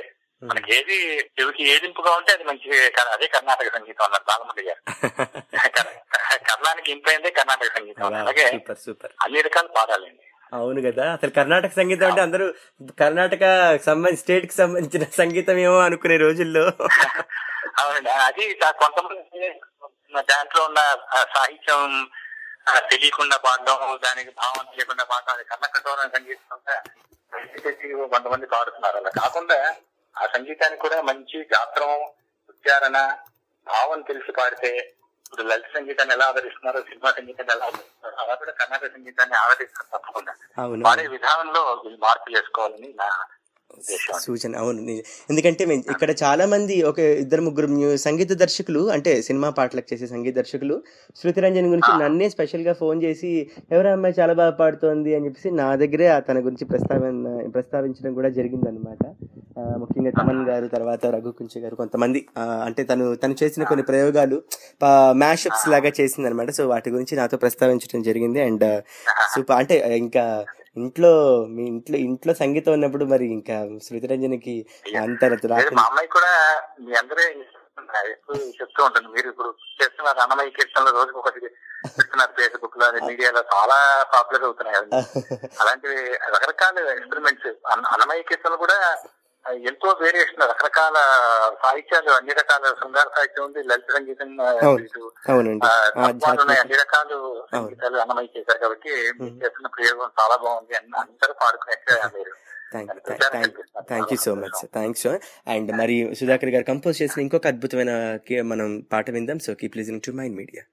మనకి ఏది చెవికి ఏది ఇంపుగా ఉంటే అది మంచి క- అదే కర్ణాటక సంగీతం అన్నారు బాలమురళి గారు కర్- కర్ణానికి ఇంపైందే కర్ణాటక సంగీతం అన్నారు. అలాగే సూపర్ సూపర్ అన్ని రకాల పాడాలండి అవును కదా అసలు కర్ణాటక సంగీతం అంటే అందరూ కర్ణాటక సంబంధించి స్టేట్ కి సంబంధించిన సంగీతం ఏమో అనుకునే రోజుల్లో అవునండి అది దా- కొంతమంది దాంట్లో ఉన్న ఆ సాహిత్యం ఆ, తెలియకుండా పాడడం దానికి భావం తెలియకుండా పాడడం అది కన్న కఠోర సంగీతం అంతా తెలిసి కొంతమంది పాడుతున్నారు అలా కాకుండా ఆ సంగీతానికి కూడా మంచి గాత్రం ఉచ్చారణ భావం తెలిసి పాడితే ఇప్పుడు లలిత సంగీతాన్ని ఎలా ఆదరిస్తున్నారో సినిమా సంగీతాన్ని ఎలా ఆదరిస్తున్నారో అలా కూడా కర్ణాటక సంగీతాన్ని ఆదరిస్తారు తప్పకుండా అవును పాడే విధానంలో వీళ్ళు మార్పు చేసుకోవాలని నా ఉద్దేశం సూచన అవును నిజ- ఎందుకంటే మేము ఇక్కడ చాలా మంది ఒక ఇద్దరు ముగ్గురు మ్యూ- సంగీత దర్శకులు అంటే సినిమా పాటలకు చేసే సంగీత దర్శకులు శృతి రంజన్ గురించి నన్నే స్పెషల్ గా ఫోన్ చేసి ఎవరు అమ్మాయి చాలా బాగా పాడుతోంది అని చెప్పేసి నా దగ్గరే ఆ తన గురించి ప్రస్తావన ప్రస్తావించడం కూడా జరిగింది అనమాట ముఖ్యంగా తమన్ గారు తర్వాత రఘు కుంచ గారు కొంతమంది ఆ, అంటే తను తను చేసిన కొన్ని ప్రయోగాలు మ్యాషప్స్ లాగా చేసింది అనమాట సో వాటి గురించి నాతో ప్రస్తావించడం జరిగింది అండ్ సూపర్ అంటే ఇంకా ఇంట్లో మీ ఇంట్లో ఇంట్లో సంగీతం ఉన్నప్పుడు మరి ఇంకా శృతి రంజన్కి అంత లేదు, రాకుండా మా అమ్మాయి కూడా మీ అందరే ఎప్పుడు చెప్తూ ఉంటుంది మీరు ఇప్పుడు చేస్తున్నారు అన్నమయ్య కీర్తనలు రోజుకి ఒకటి పెడుతున్నారు ఫేస్బుక్ లో మీడియాలో చాలా పాపులర్ అవుతున్నాయి అవి. అలాంటివి రకరకాల ఎక్స్పెరిమెంట్స్ అన్నమయ్య కీర్తనలు కూడా ఎంతో వేరియేషన్ రకరకాల సాహిత్యాలు అన్ని రకాల శృంగార సాహిత్యం ఉంది లలిత సంగీతం ఆ, అవును ఇటు, అవునండి ఆ, ఆధ్యాత్మిక తత్వాలు ఉన్నాయి అన్ని రకాలు సంగీతాలు అన్నమయ్య చేశారు కాబట్టి మీరు చేస్తున్న ప్రయోగం చాలా బాగుంది అని అందరూ పాడుకునే మీరు thank you so much thanks and మరి సుధాకర్ గారు కంపోజ్ చేసిన ఇంకొక అద్భుతమైన కి- మనం పాట విందాం so keep listening to mind media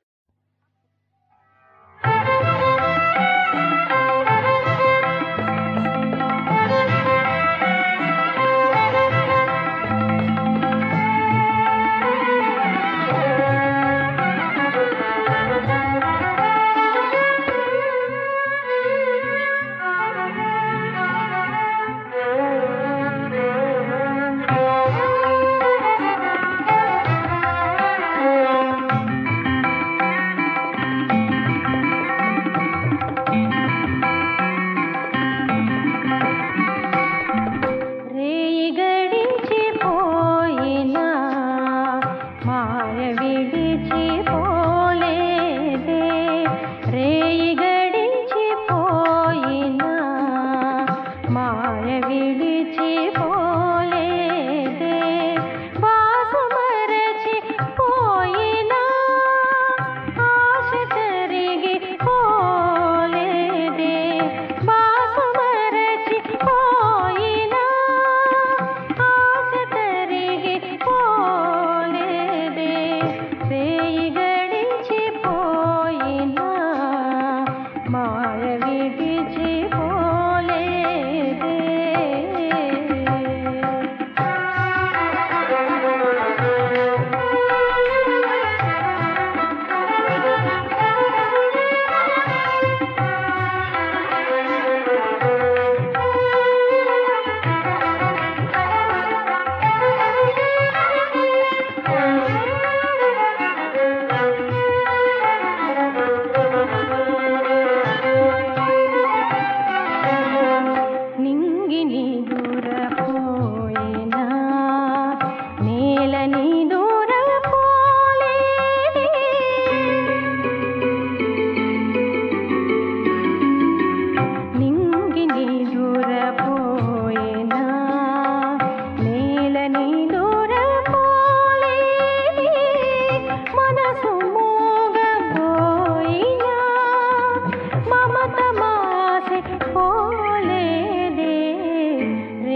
రేయి గడిచిపోయినా మాయ విడిచిపోలేదే రేయి గడిచిపోయినా మాయ విడిచిపోలేదే వాసు మరచిపోయినా ఆశ తరిగి పోలేదే వాసు మరచిపోయినా ఆశ తరిగి పోలేదే రేయి గడిచిపోయినా మాయ విడిచిపోలేదే నింగి నీ దూరపోయినా నేల నీ దూరపోలేదే నింగి నీ దూరపోయినా నేల నీ దూరపోలేదే మనసు మోగపోయినా మమత మాసి పోలేదే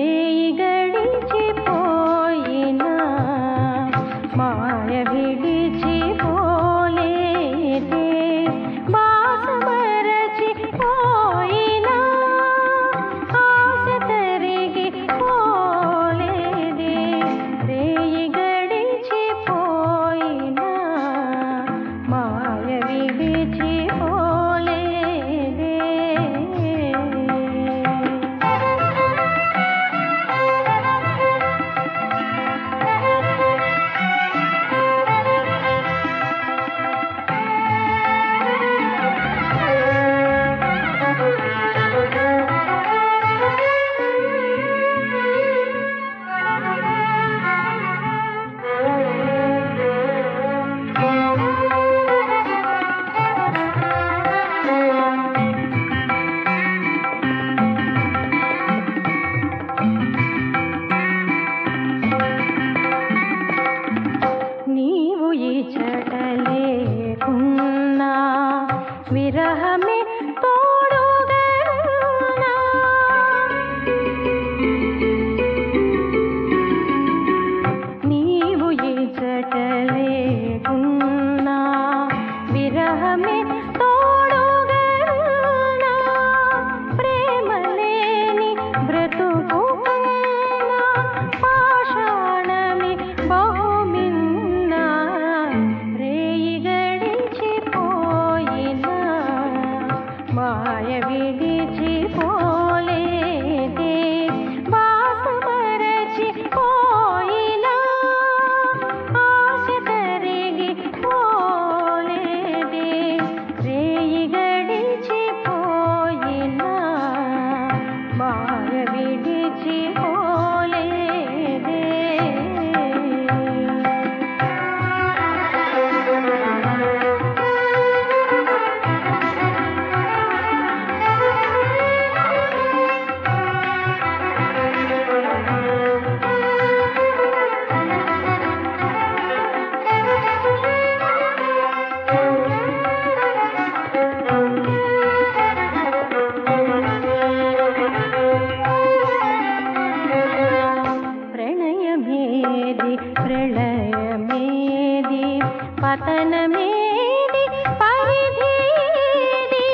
ప్రణయమేది ప్రళయమేది పతనమేది పరిధేది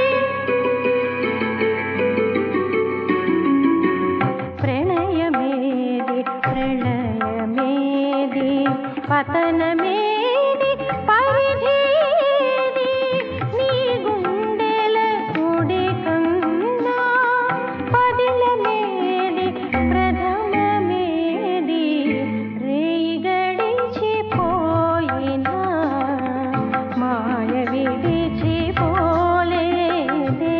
ప్రణయమేది ప్రళయమేది పతనమేది పరిధేది నీ గుండెల కుడి కన్నా పదిలమేది ప్రథమమేది రేయి గడిచిపోయినా మాయ విడిచిపోలేదే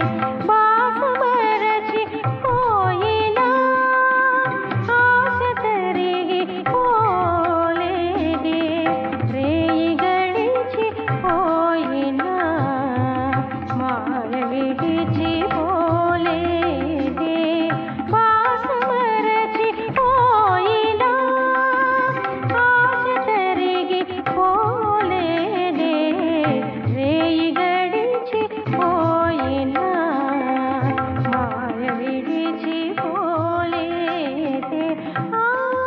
బాసమరచి పోయినా ఆశ తరిగి పోలేదే రేయి గడిచిపోయినా మాయ విడిచిపోలేదే బాసమరచి పోయినా ఆశ తరిగి పోలేదే రేయి గడిచిపోయినా మాయ విడిచిపోలేదే ఆ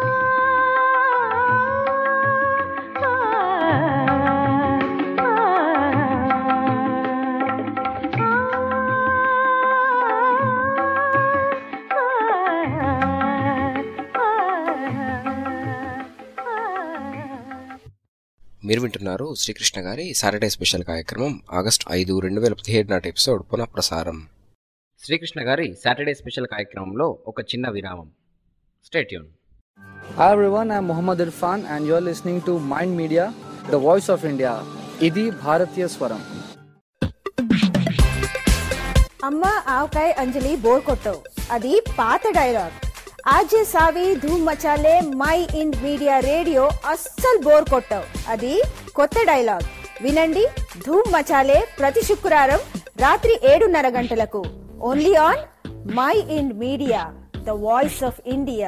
మీరు వింటున్నారు శ్రీకృష్ణ గారి సాటర్డే స్పెషల్ కార్యక్రమం ఆగస్ట్ ఐదు రెండు వేల పదిహేడు నాటి ఎపిసోడ్ పునః ప్రసారం శ్రీకృష్ణ గారి సాటర్డే స్పెషల్ కార్యక్రమంలో ఒక చిన్న విరామం stay tuned Hi everyone, I'm Muhammad Irfan and you're listening to Mind Media, the voice of India. ఇది భారతీయ స్వరం అమ్మ ఆవకాయ అంజలి బోర్ కొట్టవు అది పాత డైలాగ్ ఆజే సావి ధూమ్ మచాలే మై ఇండ్ మీడియా రేడియో అస్సలు బోర్ కొట్టవు అది కొత్త డైలాగ్ వినండి ధూమ్ మచాలే ప్రతి శుక్రవారం రాత్రి ఏడున్నర గంటలకు only on mind media the voice of India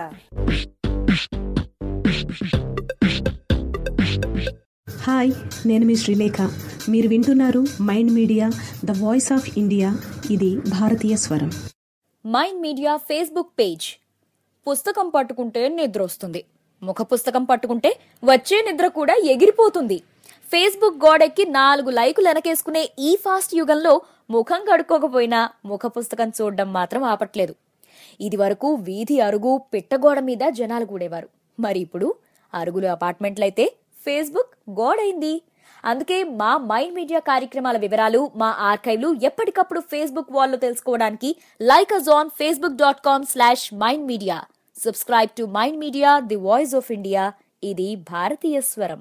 hi నేను మీ శ్రీలేఖ మీరు వింటున్నారు mind media the voice of India ఇది భారతీయ స్వరం మైండ్ మీడియా ఫేస్బుక్ పేజ్ పుస్తకం పట్టుకుంటే నిద్ర వస్తుంది ముఖ పుస్తకం పట్టుకుంటే వచ్చే నిద్ర కూడా ఎగిరిపోతుంది ఫేస్బుక్ గోడెక్కి నాలుగు లైకులు వెనకేసుకునే ఈ ఫాస్ట్ యుగంలో ముఖం కడుక్కోకపోయినా ముఖ పుస్తకం చూడడం మాత్రం ఆపట్లేదు ఇది వరకు వీధి అరుగు పిట్టగోడ మీద జనాలు కూడేవారు మరి ఇప్పుడు అరుగులు అపార్ట్మెంట్లయితే ఫేస్బుక్ గోడైంది అందుకే మా మైండ్ మీడియా కార్యక్రమాల వివరాలు మా ఆర్కైవ్లు ఎప్పటికప్పుడు ఫేస్బుక్ వాల్లో తెలుసుకోవడానికి like us on Facebook dot com slash mind media subscribe to mind media the voice of India ఇది భారతీయ స్వరం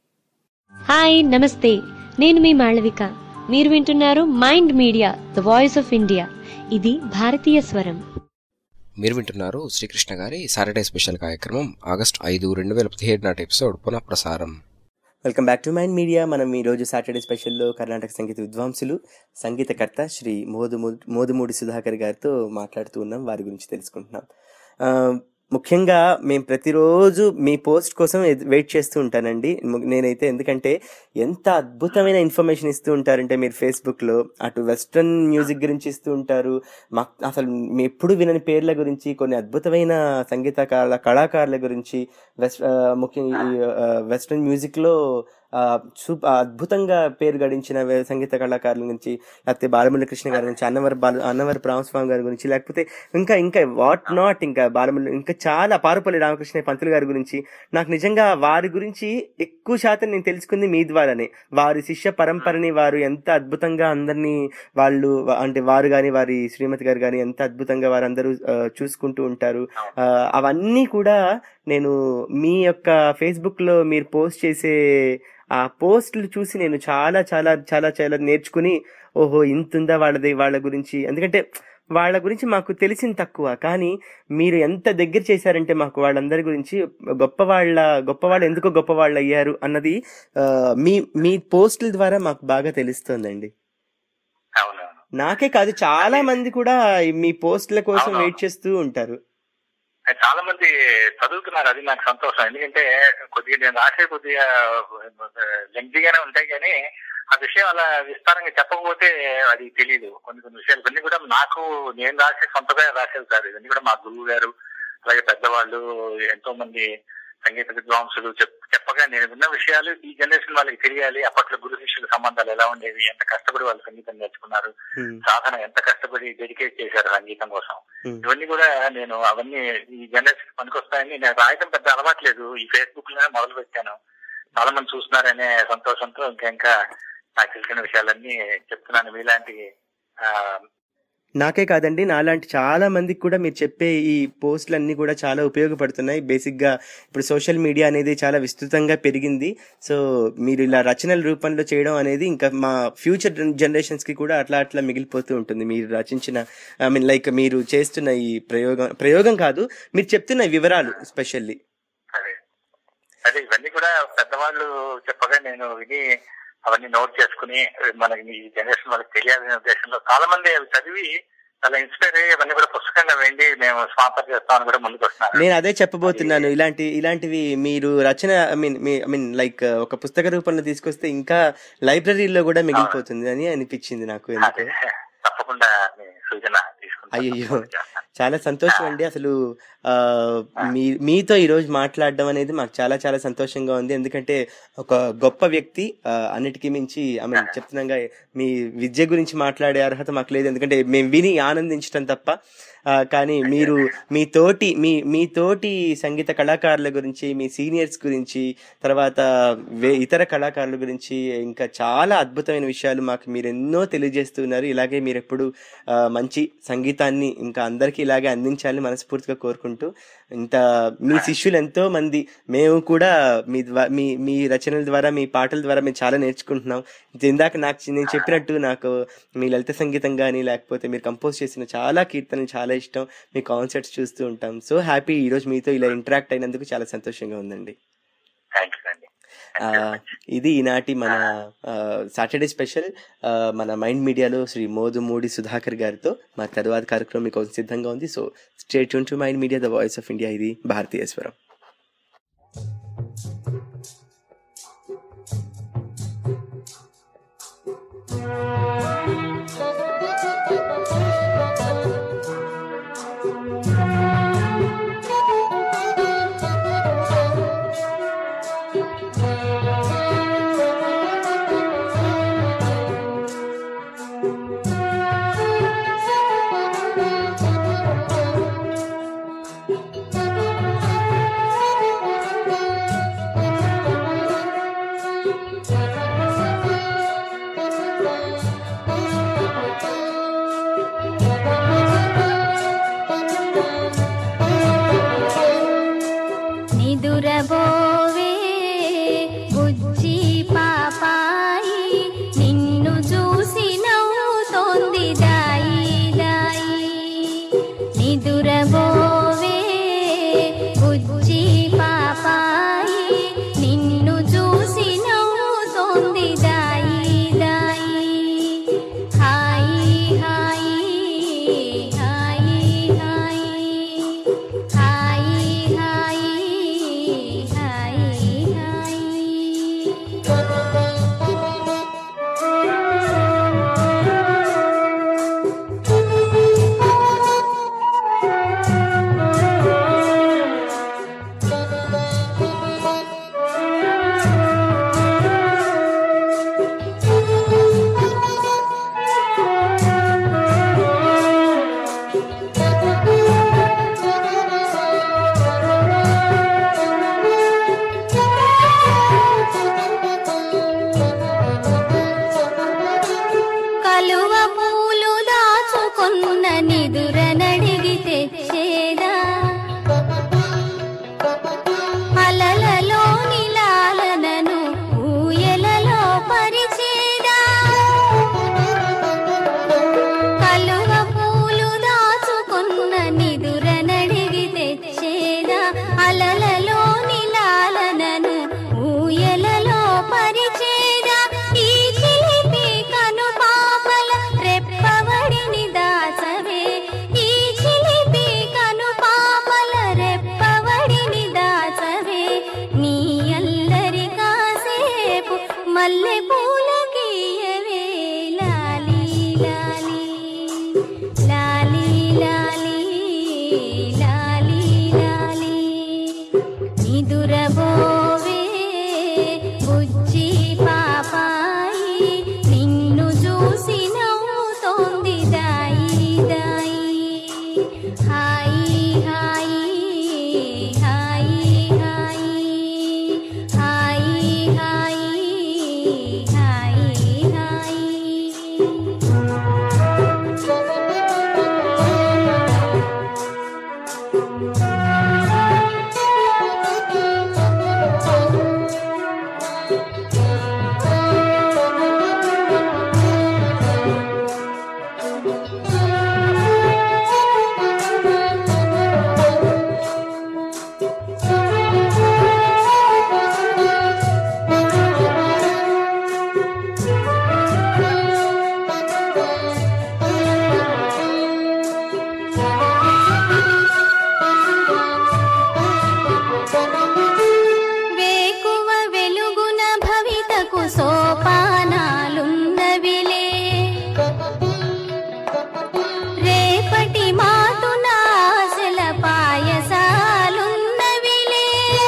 హాయ్ నమస్తే నేను మీ మాళవిక మీరు వింటున్నారు mind media the voice of India ఇది భారతీయ స్వరం మీరు వింటున్నారు శ్రీకృష్ణ గారి సాటర్డే స్పెషల్ కార్యక్రమం ఆగస్ట్ ఐదు రెండు వేల పదిహేడు నాటి ఎపిసోడ్ పునః ప్రసారం welcome back to mind media మనం ఈరోజు సాటర్డే స్పెషల్లో కర్ణాటక సంగీత విద్వాంసులు సంగీతకర్త శ్రీ మోదుము మోదుమూడి సుధాకర్ గారితో మాట్లాడుతూ ఉన్నాం వారి గురించి తెలుసుకుంటున్నాం ఆ, ముఖ్యంగా మేము ప్రతిరోజు మీ పోస్ట్ కోసం ఎద్- వెయిట్ చేస్తూ ఉంటానండి ము- నేనైతే ఎందుకంటే ఎంత అద్భుతమైన ఇన్ఫర్మేషన్ ఇస్తూ ఉంటారంటే మీరు ఫేస్బుక్లో అటు వెస్ట్రన్ మ్యూజిక్ గురించి ఇస్తూ ఉంటారు మాకు అసలు మీ ఎప్పుడు వినని పేర్ల గురించి కొన్ని అద్భుతమైన సంగీత కళా కళాకారుల గురించి వెస్ట్ ఆ, ముఖ్యంగా ఈ ఆ, వెస్ట్రన్ మ్యూజిక్లో ఆ, సూప్ అద్భుతంగా పేరు గడించిన వే- సంగీత కళాకారుల గురించి లేకపోతే బాలమురళి కృష్ణ గారి గురించి అన్నవర బాల అన్నవర రామస్వామి గారి గురించి లేకపోతే ఇంకా ఇంకా వాట్ నాట్ ఇంకా బాలమురళి ఇంకా చాలా పారుపల్లి రామకృష్ణ పంతులు గారి గురించి నాకు నిజంగా వారి గురించి ఎక్కువ శాతం నేను తెలుసుకుంది మీ ద్వారానే వారి శిష్య పరంపరని వారు ఎంత అద్భుతంగా అందరినీ వాళ్ళు వా- అంటే వారు కానీ వారి శ్రీమతి గారు కానీ ఎంత అద్భుతంగా వారందరూ ఆ, చూసుకుంటూ ఉంటారు ఆ, అవన్నీ కూడా నేను మీ యొక్క ఫేస్బుక్ లో మీరు పోస్ట్ చేసే ఆ పోస్టులు చూసి నేను చాలా చాలా చాలా చాలా నేర్చుకుని ఓహో ఇంత ఉందా వాళ్ళది వాళ్ళ గురించి ఎందుకంటే వాళ్ళ గురించి మాకు తెలిసింది తక్కువ కానీ మీరు ఎంత దగ్గర చేశారంటే మాకు వాళ్ళందరి గురించి గొప్ప వాళ్ళ గొప్ప వాళ్ళు ఎందుకు గొప్ప వాళ్ళు అయ్యారు అన్నది ఆ, మీ మీ పోస్టుల ద్వారా మాకు బాగా తెలుస్తోందండి నాకే కాదు చాలా మంది కూడా మీ పోస్టుల కోసం అవునవును. వెయిట్ చేస్తూ ఉంటారు చాలా మంది చదువుతున్నారు అది నాకు సంతోషం ఎందుకంటే కొద్దిగా నేను రాసే కొద్దిగా లెంగ్తీగానే ఉంటాయి కానీ ఆ విషయం అలా విస్తారంగా చెప్పకపోతే అది తెలియదు కొన్ని కొన్ని విషయాలు కొన్ని కూడా నాకు నేను రాసే సొంతగా రాసేది కాదు ఇవన్నీ కూడా మా గురువు గారు అలాగే పెద్దవాళ్ళు ఎంతో మంది సంగీత విద్వాంసులు చెప్ చెప్పగా నేను విన్న విషయాలు ఈ జనరేషన్ వాళ్ళకి తెలియాలి అప్పట్లో గురు శిష్యుల సంబంధాలు ఎలా ఉండేవి ఎంత కష్టపడి వాళ్ళు సంగీతం నేర్చుకున్నారు సాధన ఎంత కష్టపడి డెడికేట్ చేశారు సంగీతం కోసం ఇవన్నీ కూడా నేను అవన్నీ ఈ జనరేషన్ పనికొస్తాయని నేను రాయడం పెద్ద అలవాట్లేదు ఈ ఫేస్బుక్ లోనే మొదలు పెట్టాను చాలా మంది చూస్తున్నారనే సంతోషంతో ఇంకా ఇంకా నాకు తెలిసిన విషయాలన్నీ చెప్తున్నాను మీలాంటి ఆ, నాకే కాదండి నాలాంటి చాలా మందికి కూడా మీరు చెప్పే ఈ పోస్టులన్నీ కూడా చాలా ఉపయోగపడుతున్నాయి బేసిక్గా ఇప్పుడు సోషల్ మీడియా అనేది చాలా విస్తృతంగా పెరిగింది సో మీరు ఇలా రచనల రూపంలో చేయడం అనేది ఇంకా మా ఫ్యూచర్ జనరేషన్స్కి కూడా అట్లా అట్లా మిగిలిపోతూ ఉంటుంది మీరు రచించిన ఐ మీన్ లైక్ మీరు చేస్తున్న ఈ ప్రయోగం ప్రయోగం కాదు మీరు చెప్తున్న వివరాలు స్పెషల్లీ అదే ఇవన్నీ కూడా పెద్దవాళ్ళు చెప్పగా నేను విని అవన్నీ నోట్ చేసుకుని మనకి ఈ జనరేషన్ వాళ్ళకి తెలియాలనే ఉద్దేశంలో చాలా మంది అవి చదివి చాలా ఇన్స్పైర్ అయ్యి ఇవన్నీ కూడా పుస్తకంగా వెండి మేము స్పాన్సర్ చేస్తామని కూడా ముందుకు వస్తున్నారు నేను అదే చెప్పబోతున్నాను ఇలాంటి ఇలాంటివి మీరు రచన I mean I mean like ఒక పుస్తక రూపంలో తీసుకొస్తే ఇంకా లైబ్రరీలో కూడా మిగిలిపోతుంది అని అనిపించింది నాకు ఎందుకు తప్పకుండా మీ సూచన తీసుకుంటాను అయ్యో చాలా సంతోషం అండి అసలు ఆ, మీ మీతో ఈరోజు మాట్లాడడం అనేది మాకు చాలా చాలా సంతోషంగా ఉంది ఎందుకంటే ఒక గొప్ప వ్యక్తి ఆ, అన్నిటికీ మించి ఐ మీన్ చెప్తున్నాగా మీ విద్య గురించి మాట్లాడే అర్హత మాకు లేదు ఎందుకంటే మేము విని ఆనందించడం తప్ప ఆ, కానీ మీరు మీ తోటి మీ మీ తోటి సంగీత కళాకారుల గురించి మీ సీనియర్స్ గురించి తర్వాత వే ఇతర కళాకారుల గురించి ఇంకా చాలా అద్భుతమైన విషయాలు మాకు మీరు ఎన్నో తెలియజేస్తున్నారు ఇలాగే మీరు ఎప్పుడు ఆ, మంచి సంగీతాన్ని ఇంకా అందరికీ ఇలాగే అందించాలని మనస్ఫూర్తిగా కోరుకుంటూ ఇంత మీ శిష్యులు ఎంతో మంది మేము కూడా మీ ద్వా- మీ మీ రచనల ద్వారా మీ పాటల ద్వారా మేము చాలా నేర్చుకుంటున్నాం ఇది ఇందాక నాకు చి- నేను చెప్పినట్టు నాకు మీ లలిత సంగీతం కానీ లేకపోతే మీరు కంపోజ్ చేసిన చాలా కీర్తనలు చాలా ఇష్టం మీ కాన్సర్ట్స్ చూస్తూ ఉంటాం సో హ్యాపీ ఈరోజు మీతో ఇలా ఇంటరాక్ట్ అయినందుకు చాలా సంతోషంగా ఉందండి ఆ, ఇది ఈనాటి మన సాటర్డే స్పెషల్ ఆ, మన మైండ్ మీడియాలో శ్రీ మోదుమూడి సుధాకర్ గారితో మా తరువాత కార్యక్రమం మీకు సిద్ధంగా ఉంది సో స్టేట్ టు mind media the voice of India ఇది భారతీయ స్వరం నిదురబోవే బుజ్జి పాపాయి నిన్ను చూసి నవ్వుతోంది దాయి దాయి నిదురబోవే బుజ్జి పాపాయి నిన్ను చూసి నవ్వుతోంది దాయి దాయి హాయి హాయి హాయి హాయి హాయి హాయి హాయి హాయి వేకువ వెలుగున భవితకు సోపానాలున్నవిలే రేపటి మాటున ఆశల పాయసాలున్నవిలే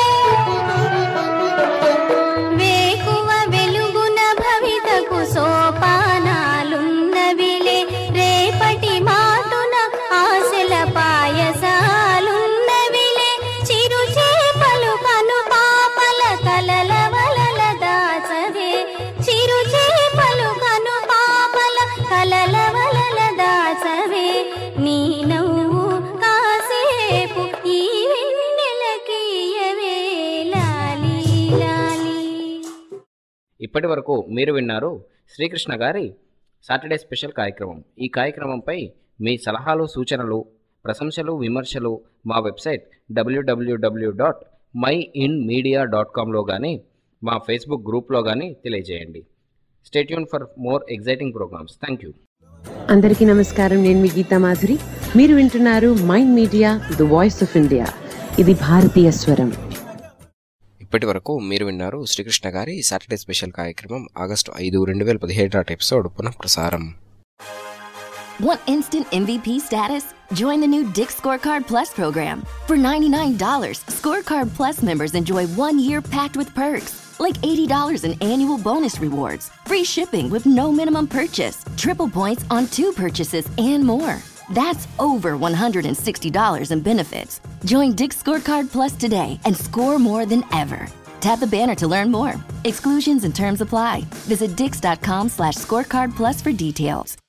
వేకువ వెలుగున భవితకు సోపానాలున్నవిలే రేపటి మాటున ఆశల పాయసాలున్నవిలే చిరు చేపలు కను పాపల కలల వలల దాచవే చిరు చేపలు కను పాపల కలల వలల దాచవే నీ నవ్వు కాసేపు ఈ వెన్నెలకియవే లాలి లాలి ఇప్పటి వరకు మీరు విన్నారు శ్రీకృష్ణ గారి సాటర్డే స్పెషల్ కార్యక్రమం ఈ కార్యక్రమంపై మీ సలహాలు సూచనలు ప్రశంసలు విమర్శలు మా website W W W dot mind media dot కామ్లో కానీ మా ఫేస్బుక్ గ్రూప్లో కానీ తెలియజేయండి stay tuned for more exciting programmes thank you అందరికీ నమస్కారం నేను మీ గీతా మాధురి మీరు వింటున్నారు mind media the voice of India ఇది భారతీయ స్వరం ఇప్పటి వరకు మీరు విన్నారు శ్రీకృష్ణ గారి సాటర్డే స్పెషల్ కార్యక్రమం ఆగస్టు ఐదు రెండు వేల పదిహేడు నాటి ఎపిసోడ్ పునః ప్రసారం Want instant MVP status? Join the new Dick Scorecard Plus program. For $99, Scorecard Plus members enjoy one year packed with perks, like $80 in annual bonus rewards, free shipping with no minimum purchase, triple points on two purchases, and more. That's over $160 in benefits. Join Dick Scorecard Plus today and score more than ever. Tap the banner to learn more. Exclusions and terms apply. Visit dix.com slash scorecard plus for details.